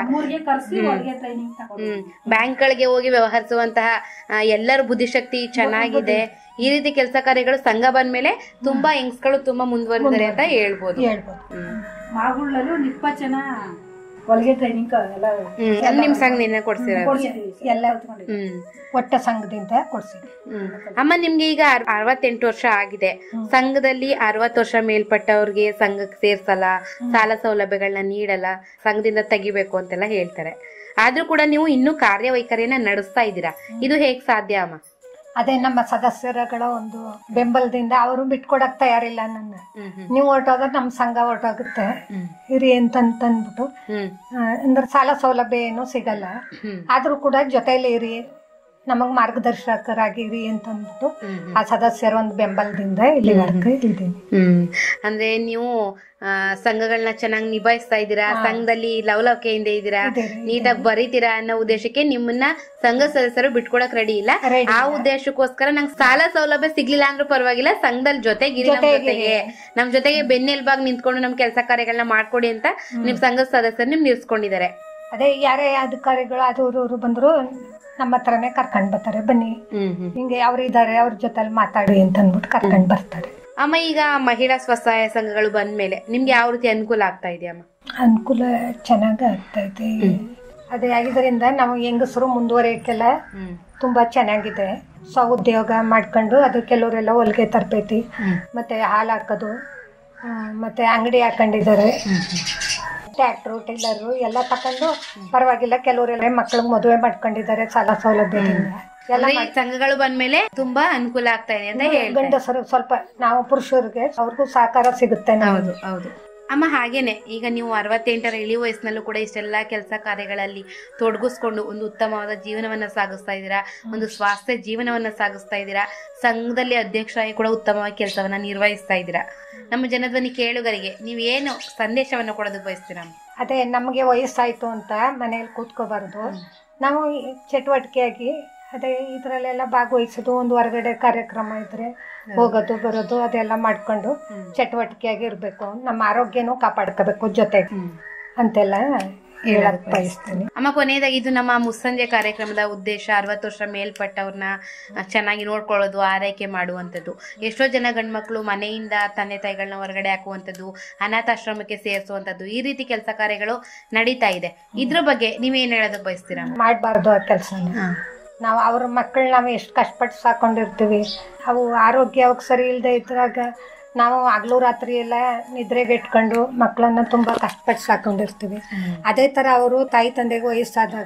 ಹ್ಮ್ ಬ್ಯಾಂಕ್ ಗಳಿಗೆ ಹೋಗಿ ವ್ಯವಹರಿಸುವಂತಹ ಆ, ಎಲ್ಲರ ಬುದ್ಧಿಶಕ್ತಿ ಚೆನ್ನಾಗಿದೆ ಈ ರೀತಿ ಕೆಲಸ ಕಾರ್ಯಗಳು ಸಂಘ ಬಂದ್ಮೇಲೆ ತುಂಬಾ ಹೆಂಗ್ಸ್ಗಳು ತುಂಬಾ ಮುಂದುವರೆದಿದ್ದಾರೆ ಅಂತ ಹೇಳ್ಬೋದು ಹೇಳ್ಬೋದು ಹ್ಮ್. ಮಾಗುಳ್ಳಲ್ಲಿ ಒಂದು ಇಪ್ಪತ್ತು ಜನ ಹೊಲಿಗೆ ಟ್ರೈನಿಂಗ್ ಎಲ್ಲ ಹ್ಮ್ ಅಲ್ಲಿ ನಿಮ್ ಸಂಘ ನಿನ್ನೆ ಕೊಡ್ಸಿರೋದು ಕೊಡ್ಸಿದ್ದೀವಿ ಎಲ್ಲ ಹ್ಮ್ ಒಟ್ಟ ಸಂಘದಿಂದ ಕೊಡ್ಸಿದ್ವಿ ಹ್ಮ್. ಅಮ್ಮ ನಿಮ್ಗೆ ಈಗ ಅರ್- ಅರವತ್ತೆಂಟು ವರ್ಷ ಆಗಿದೆ ಸಂಘದಲ್ಲಿ ಅರವತ್ತು ವರ್ಷ ಮೇಲ್ಪಟ್ಟವ್ರಿಗೆ ಸಂಘಕ್ಕೆ ಸೇರ್ಸಲ್ಲ ಸಾಲ ಸೌಲಭ್ಯಗಳನ್ನ ನೀಡಲ್ಲ ಸಂಘದಿಂದ ತೆಗಿಬೇಕು ಅಂತೆಲ್ಲ ಹೇಳ್ತಾರೆ ಆದ್ರೂ ಕೂಡ ನೀವು ಇನ್ನೂ ಕಾರ್ಯವೈಖರಿಯನ್ನ ನಡೆಸ್ತಾ ಇದ್ದೀರಾ ಇದು ಹೇಗ್ ಸಾಧ್ಯ ಅಮ್ಮ ಅದೇ ನಮ್ಮ ಸದಸ್ಯರುಗಳ ಒಂದು ಬೆಂಬಲದಿಂದ ಅವರು ಬಿಟ್ಕೊಡಕ್ ತಯಾರಿಲ್ಲ ನನ್ನ ಹ್ಮ್ ಹ್ಮ್ ನೀವು ಹೊರಟೋದ್ರೆ ನಮ್ಮ ಸಂಘ ಹೊರಟೋಗುತ್ತೆ ಹ್ಮ್. ಇರಿ ಅಂತಂತಂದ್ಬಿಟ್ಟು ಹ್ಮ್ ಆ, ಅಂದ್ರೆ ಸಾಲ ಸೌಲಭ್ಯ ಏನು ಸಿಗಲ್ಲ ಹ್ಮ್ ಆದ್ರೂ ಕೂಡ ಜೊತೆಲಿ ಇರಿ ನಮಗ್ ಮಾರ್ಗದರ್ಶಕರಾಗಿರಿ ಅಂತಂದ್ಬಿಟ್ಟು ಹ್ಮ್ ಆ ಸದಸ್ಯರ ಒಂದು ಬೆಂಬಲದಿಂದ ಇಲ್ಲಿವರೆಗೂ ಇದ್ದೀನಿ ಹ್ಮ್ ಅಂದ್ರೆ ನೀವು ಆ, ಸಂಘಗಳನ್ನ ಚೆನ್ನಾಗಿ ನಿಭಾಯಿಸ್ತಾ ಇದ್ದೀರಾ ಸಂಘದಲ್ಲಿ ಲವಲವಿಕೆಯಿಂದ ಇದ್ದೀರಾ ಇದ್ದೀರಿ, ನೀಟಾಗಿ ಬರೀತೀರಾ ಅನ್ನೋ ಉದ್ದೇಶಕ್ಕೆ ನಿಮ್ಮನ್ನ ಸಂಘ ಸದಸ್ಯರು ಬಿಟ್ಕೊಡಕ್ ರೆಡಿ ಇಲ್ಲ Ready ಆ ಉದ್ದೇಶಕ್ಕೋಸ್ಕರ ನಂಗೆ ಸಾಲ ಸೌಲಭ್ಯ ಸಿಗ್ಲಿಲ್ಲ ಅಂದ್ರೂ ಪರವಾಗಿಲ್ಲ ಸಂಘದಲ್ಲಿ ಜೊತೆಗಿರಿ ನಮ್ ಜೊತೆಗಿರಿ. ಜೊತೆಗೆ ನಮ್ ಜೊತೆಗೆ ಬೆನ್ನೆಲ್ಬಾಗ್ ನಿಂತ್ಕೊಂಡು ನಮ್ ಕೆಲಸ ಕಾರ್ಯಗಳನ್ನ ಮಾಡ್ಕೊಡಿ ಅಂತ ನಿಮ್ ಸಂಘದ ಸದಸ್ಯರು ನಿಮ್ ನಿಲ್ಸ್ಕೊಂಡಿದ್ದಾರೆ ಅದೇ ಯಾರೇ ಅಧಿಕಾರಿಗಳು ಅದು ಇವ್ರು ಬಂದ್ರು ನಮ್ಮ ಹತ್ರನೇ ಕರ್ಕೊಂಡ್ ಬರ್ತಾರೆ ಬನ್ನಿ ಹ್ಮ್ ಹ್ಮ್ ಹಿಂಗೆ ಅವ್ರು ಇದಾರೆ ಅವ್ರ ಜೊತೆಲಿ ಮಾತಾಡಿ ಅಂತ ಅಂದ್ಬಿಟ್ಟು ಕರ್ಕೊಂಡ್ ಬರ್ತಾರೆ ಅಮ್ಮ ಈಗ ಮಹಿಳಾ ಸ್ವಸಹಾಯ ಸಂಘಗಳು ಬಂದ್ಮೇಲೆ ನಿಮ್ಗೆ ಯಾವ ರೀತಿ ಅನುಕೂಲ ಆಗ್ತಾ ಇದೆ ಅಮ್ಮ ಅನುಕೂಲ ಚೆನ್ನಾಗಿ ಆಗ್ತೈತೆ ಅದೇ ಆಗಿದ್ರಿಂದ ನಾವು ಹೆಂಗಸರು ಮುಂದುವರಿಯಕ್ಕೆಲ್ಲ ಹ್ಮ್ ತುಂಬಾ ಚೆನ್ನಾಗಿದೆ ಸ್ವ ಉದ್ಯೋಗ ಮಾಡ್ಕೊಂಡು ಅದು ಕೆಲವರೆಲ್ಲ ಹೊಲಿಗೆ ತರಬೇತಿ ಮತ್ತೆ ಹಾಲು ಹಾಕೋದು ಆ, ಮತ್ತೆ ಅಂಗಡಿ ಹಾಕೊಂಡಿದ್ದಾರೆ ಟ್ರ್ಯಾಕ್ಟ್ರು ಟೈಲರು ಎಲ್ಲ ತಕೊಂಡು ಪರವಾಗಿಲ್ಲ ಕೆಲವರೆಲ್ಲ ಮಕ್ಳಿಗೆ ಮದುವೆ ಮಾಡ್ಕೊಂಡಿದ್ದಾರೆ ಸಾಲ ಸೌಲಭ್ಯದಿಂದ ಎಲ್ಲ ಅಂದ್ರೆ ಈ ಸಂಘಗಳು ಬಂದ್ಮೇಲೆ ತುಂಬಾ ಅನುಕೂಲ ಆಗ್ತಾ ಇದೆ ಅಂತ ಹೇಳ್ತಾರೆ ಗಂಡಸರು ಸ್ವಲ್ಪ ನಾವು ಪುರುಷರಿಗೆ ಅವ್ರಿಗೂ ಸಹಕಾರ ಸಿಗುತ್ತೆ ನಮ್ಗೆ. ಹೌದು ಹೌದು ಅಮ್ಮ ಹಾಗೇನೆ ಈಗ ನೀವು ಅರವತ್ತೆಂಟರ ಇಳಿ ವಯಸ್ಸಿನಲ್ಲೂ ಕೂಡ ಇಷ್ಟೆಲ್ಲ ಕೆಲಸ ಕಾರ್ಯಗಳಲ್ಲಿ ತೊಡಗಿಸ್ಕೊಂಡು ಒಂದು ಉತ್ತಮವಾದ ಜೀವನವನ್ನ ಸಾಗಿಸ್ತಾ ಇದ್ದೀರಾ ಒಂದು ಸ್ವಾಸ್ಥ್ಯ ಜೀವನವನ್ನ ಸಾಗಿಸ್ತಾ ಇದ್ದೀರಾ ಸಂಘದಲ್ಲಿ ಅಧ್ಯಕ್ಷರಾಗಿ ಕೂಡ ಉತ್ತಮವಾಗಿ ಕೆಲಸವನ್ನ ನಿರ್ವಹಿಸ್ತಾ ಇದ್ದೀರಾ ನಮ್ಮ ಜನಧ್ವನಿ ಕೇಳುಗರಿಗೆ ನೀವು ಏನು ಸಂದೇಶವನ್ನ ಕೊಡೋದಕ್ಕೆ ಬಯಸ್ತೀರಾ ಅಮ್ಮ? ಅದೇ ನಮಗೆ ವಯಸ್ಸಾಯ್ತು ಅಂತ ಮನೇಲಿ ಕೂತ್ಕೋಬಾರ್ದು ನಾವು ಈ ಚಟುವಟಿಕೆಯಾಗಿ ಅದೇ ಇದ್ರಲ್ಲೆಲ್ಲ ಭಾಗವಹಿಸೋದು ಒಂದು ಹೊರಗಡೆ ಕಾರ್ಯಕ್ರಮ ಇದ್ರೆ ಹೋಗೋದು ಬರೋದು ಅದೆಲ್ಲ ಮಾಡ್ಕೊಂಡು ಚಟುವಟಿಕೆಯಾಗಿ ಇರ್ಬೇಕು ನಮ್ಮ ಆರೋಗ್ಯನೂ ಕಾಪಾಡ್ಕೋಬೇಕು ಜೊತೆಗೆ ಅಂತೆಲ್ಲ ಹೇಳಕ್ ಬಯಸ್ತೀನಿ ಅಮ್ಮ ಕೊನೆಯದಾಗಿ ಇದು ನಮ್ಮ ಮುಸ್ಸಂಜೆ ಕಾರ್ಯಕ್ರಮದ ಉದ್ದೇಶ ಅರವತ್ತು ವರ್ಷ ಮೇಲ್ಪಟ್ಟವ್ರನ್ನ ಅಹ್, ಚೆನ್ನಾಗಿ ನೋಡ್ಕೊಳ್ಳೋದು ಆರೈಕೆ ಮಾಡುವಂಥದ್ದು ಎಷ್ಟೋ ಜನ ಗಂಡ್ಮಕ್ಳು ಮನೆಯಿಂದ ತಂದೆ ತಾಯಿಗಳನ್ನ ಹೊರಗಡೆ ಹಾಕುವಂಥದ್ದು ಅನಾಥಾಶ್ರಮಕ್ಕೆ ಸೇರಿಸುವಂಥದ್ದು ಈ ರೀತಿ ಕೆಲಸ ಕಾರ್ಯಗಳು ನಡೀತಾ ಇದೆ ಇದ್ರ ಬಗ್ಗೆ ನೀವೇನ್ ಹೇಳೋದಕ್ಕೆ ಬಯಸ್ತೀರಾ ಅಮ್ಮ? ಮಾಡಬಾರ್ದು ಆ ಕೆಲಸನ ನಾವು ಅವ್ರ ಮಕ್ಕಳು ನಾವು ಎಷ್ಟು ಕಷ್ಟಪಟ್ಟು ಸಾಕೊಂಡಿರ್ತೀವಿ ಅವು ಆರೋಗ್ಯ ಅವಾಗ ಸರಿ ಇಲ್ಲದೆ ಇದ್ರಾಗ ನಾವು ಹಗಲು ರಾತ್ರಿ ಎಲ್ಲ ನಿದ್ರೆಗೆ ಇಟ್ಕೊಂಡು ಮಕ್ಕಳನ್ನ ತುಂಬಾ ಕಷ್ಟಪಟ್ಟು ಸಾಕೊಂಡಿರ್ತೀವಿ ಅದೇ ತರ ಅವರು ತಾಯಿ ತಂದೆಗೆ ವಯಸ್ಸಾದಾಗ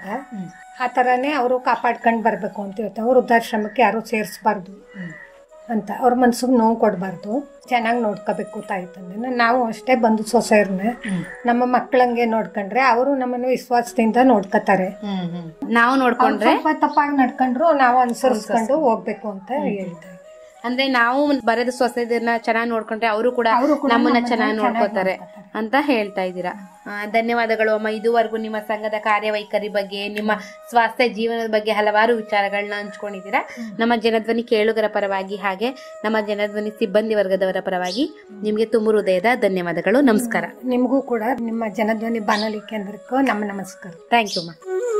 ಆ ಥರನೇ ಅವರು ಕಾಪಾಡ್ಕೊಂಡು ಬರಬೇಕು ಅಂತ ಹೇಳ್ತಾರೆ ಅವ್ರು ವೃದ್ಧಾಶ್ರಮಕ್ಕೆ ಯಾರು ಸೇರಿಸ್ಬಾರ್ದು ಅಂತ ಅವ್ರ ಮನ್ಸಿಗೆ ನೋವು ಕೊಡಬಾರ್ದು ಚೆನ್ನಾಗಿ ನೋಡ್ಕೋಬೇಕು ತಾಯಿ ತಂದೆನ ನಾವು ಅಷ್ಟೇ ಬಂದು ಸೊಸೆಯರ್ನ ನಮ್ಮ ಮಕ್ಕಳಂಗೆ ನೋಡ್ಕೊಂಡ್ರೆ ಅವರು ನಮ್ಮನ್ನು ವಿಶ್ವಾಸದಿಂದ ನೋಡ್ಕೋತಾರೆ ನಾವು ನೋಡ್ಕೊಂಡ್ರೆ ಸ್ವಲ್ಪ ತಪ್ಪಾಗಿ ನಡ್ಕೊಂಡ್ರು ನಾವು ಅನುಸರಿಸ್ಕೊಂಡು ಹೋಗ್ಬೇಕು ಅಂತ ಹೇಳ್ತಾರೆ ಅಂದ್ರೆ ನಾವು ಬರದ ಸೊಸೆದನ್ನ ಚೆನ್ನಾಗಿ ನೋಡ್ಕೊಂಡ್ರೆ ಅವರು ಕೂಡ ಅವ್ರು ಕೂಡ ನಮ್ಮನ್ನ ನಮ್ಮನ್ನ ಚೆನ್ನಾಗಿ ಚೆನ್ನಾಗ್ ನೋಡ್ಕೋತಾರೆ ನೋಡ್ಕೊತಾರೆ. ಅಂತ ಹೇಳ್ತಾ ಇದ್ದೀರಾ ಆ, ಧನ್ಯವಾದಗಳು ಅಮ್ಮ ಇದುವರೆಗೂ ನಿಮ್ಮ ಸಂಘದ ಕಾರ್ಯವೈಖರಿ ಬಗ್ಗೆ ನಿಮ್ಮ ಸ್ವಾಸ್ಥ್ಯ ಜೀವನದ ಬಗ್ಗೆ ಹಲವಾರು ವಿಚಾರಗಳನ್ನ ಹಂಚ್ಕೊಂಡಿದ್ದೀರಾ ನಮ್ಮ ಜನಧ್ವನಿ ಕೇಳುಗರ ಪರವಾಗಿ ಹಾಗೆ ನಮ್ಮ ಜನಧ್ವನಿ ಸಿಬ್ಬಂದಿ ವರ್ಗದವರ ಪರವಾಗಿ ನಿಮ್ಗೆ ತುಂಬ ಹೃದಯದ ಧನ್ಯವಾದಗಳು ನಮಸ್ಕಾರ ನಿಮಗೂ ಕೂಡ ನಿಮ್ಮ ಜನಧ್ವನಿ ಬಾನುಲಿ ಕೇಂದ್ರಕ್ಕೂ ನಮ್ಮ ನಮಸ್ಕಾರ ಥ್ಯಾಂಕ್ ಯು ಅಮ್ಮ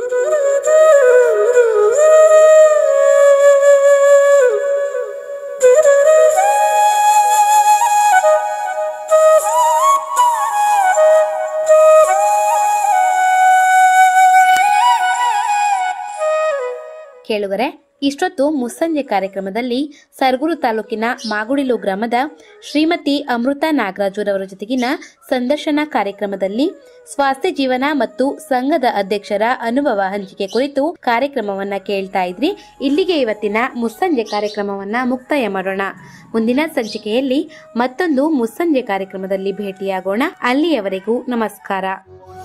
ಕೇಳುಗರೆ ಇಷ್ಟೊತ್ತು ಮುಸ್ಸಂಜೆ ಕಾರ್ಯಕ್ರಮದಲ್ಲಿ ಸರಗೂರು ತಾಲೂಕಿನ ಮಾಗುಡಿಲು ಗ್ರಾಮದ ಶ್ರೀಮತಿ ಅಮೃತ ನಾಗರಾಜುರವರ ಜೊತೆಗಿನ ಸಂದರ್ಶನ ಕಾರ್ಯಕ್ರಮದಲ್ಲಿ ಸ್ವಾಸ್ಥ್ಯ ಜೀವನ ಮತ್ತು ಸಂಘದ ಅಧ್ಯಕ್ಷರ ಅನುಭವ ಹಂಚಿಕೆ ಕುರಿತು ಕಾರ್ಯಕ್ರಮವನ್ನ ಕೇಳ್ತಾ ಇದ್ರಿ ಇಲ್ಲಿಗೆ ಇವತ್ತಿನ ಮುಸ್ಸಂಜೆ ಕಾರ್ಯಕ್ರಮವನ್ನ ಮುಕ್ತಾಯ ಮಾಡೋಣ ಮುಂದಿನ ಸಂಚಿಕೆಯಲ್ಲಿ ಮತ್ತೊಂದು ಮುಸ್ಸಂಜೆ ಕಾರ್ಯಕ್ರಮದಲ್ಲಿ ಭೇಟಿಯಾಗೋಣ ಅಲ್ಲಿಯವರೆಗೂ ನಮಸ್ಕಾರ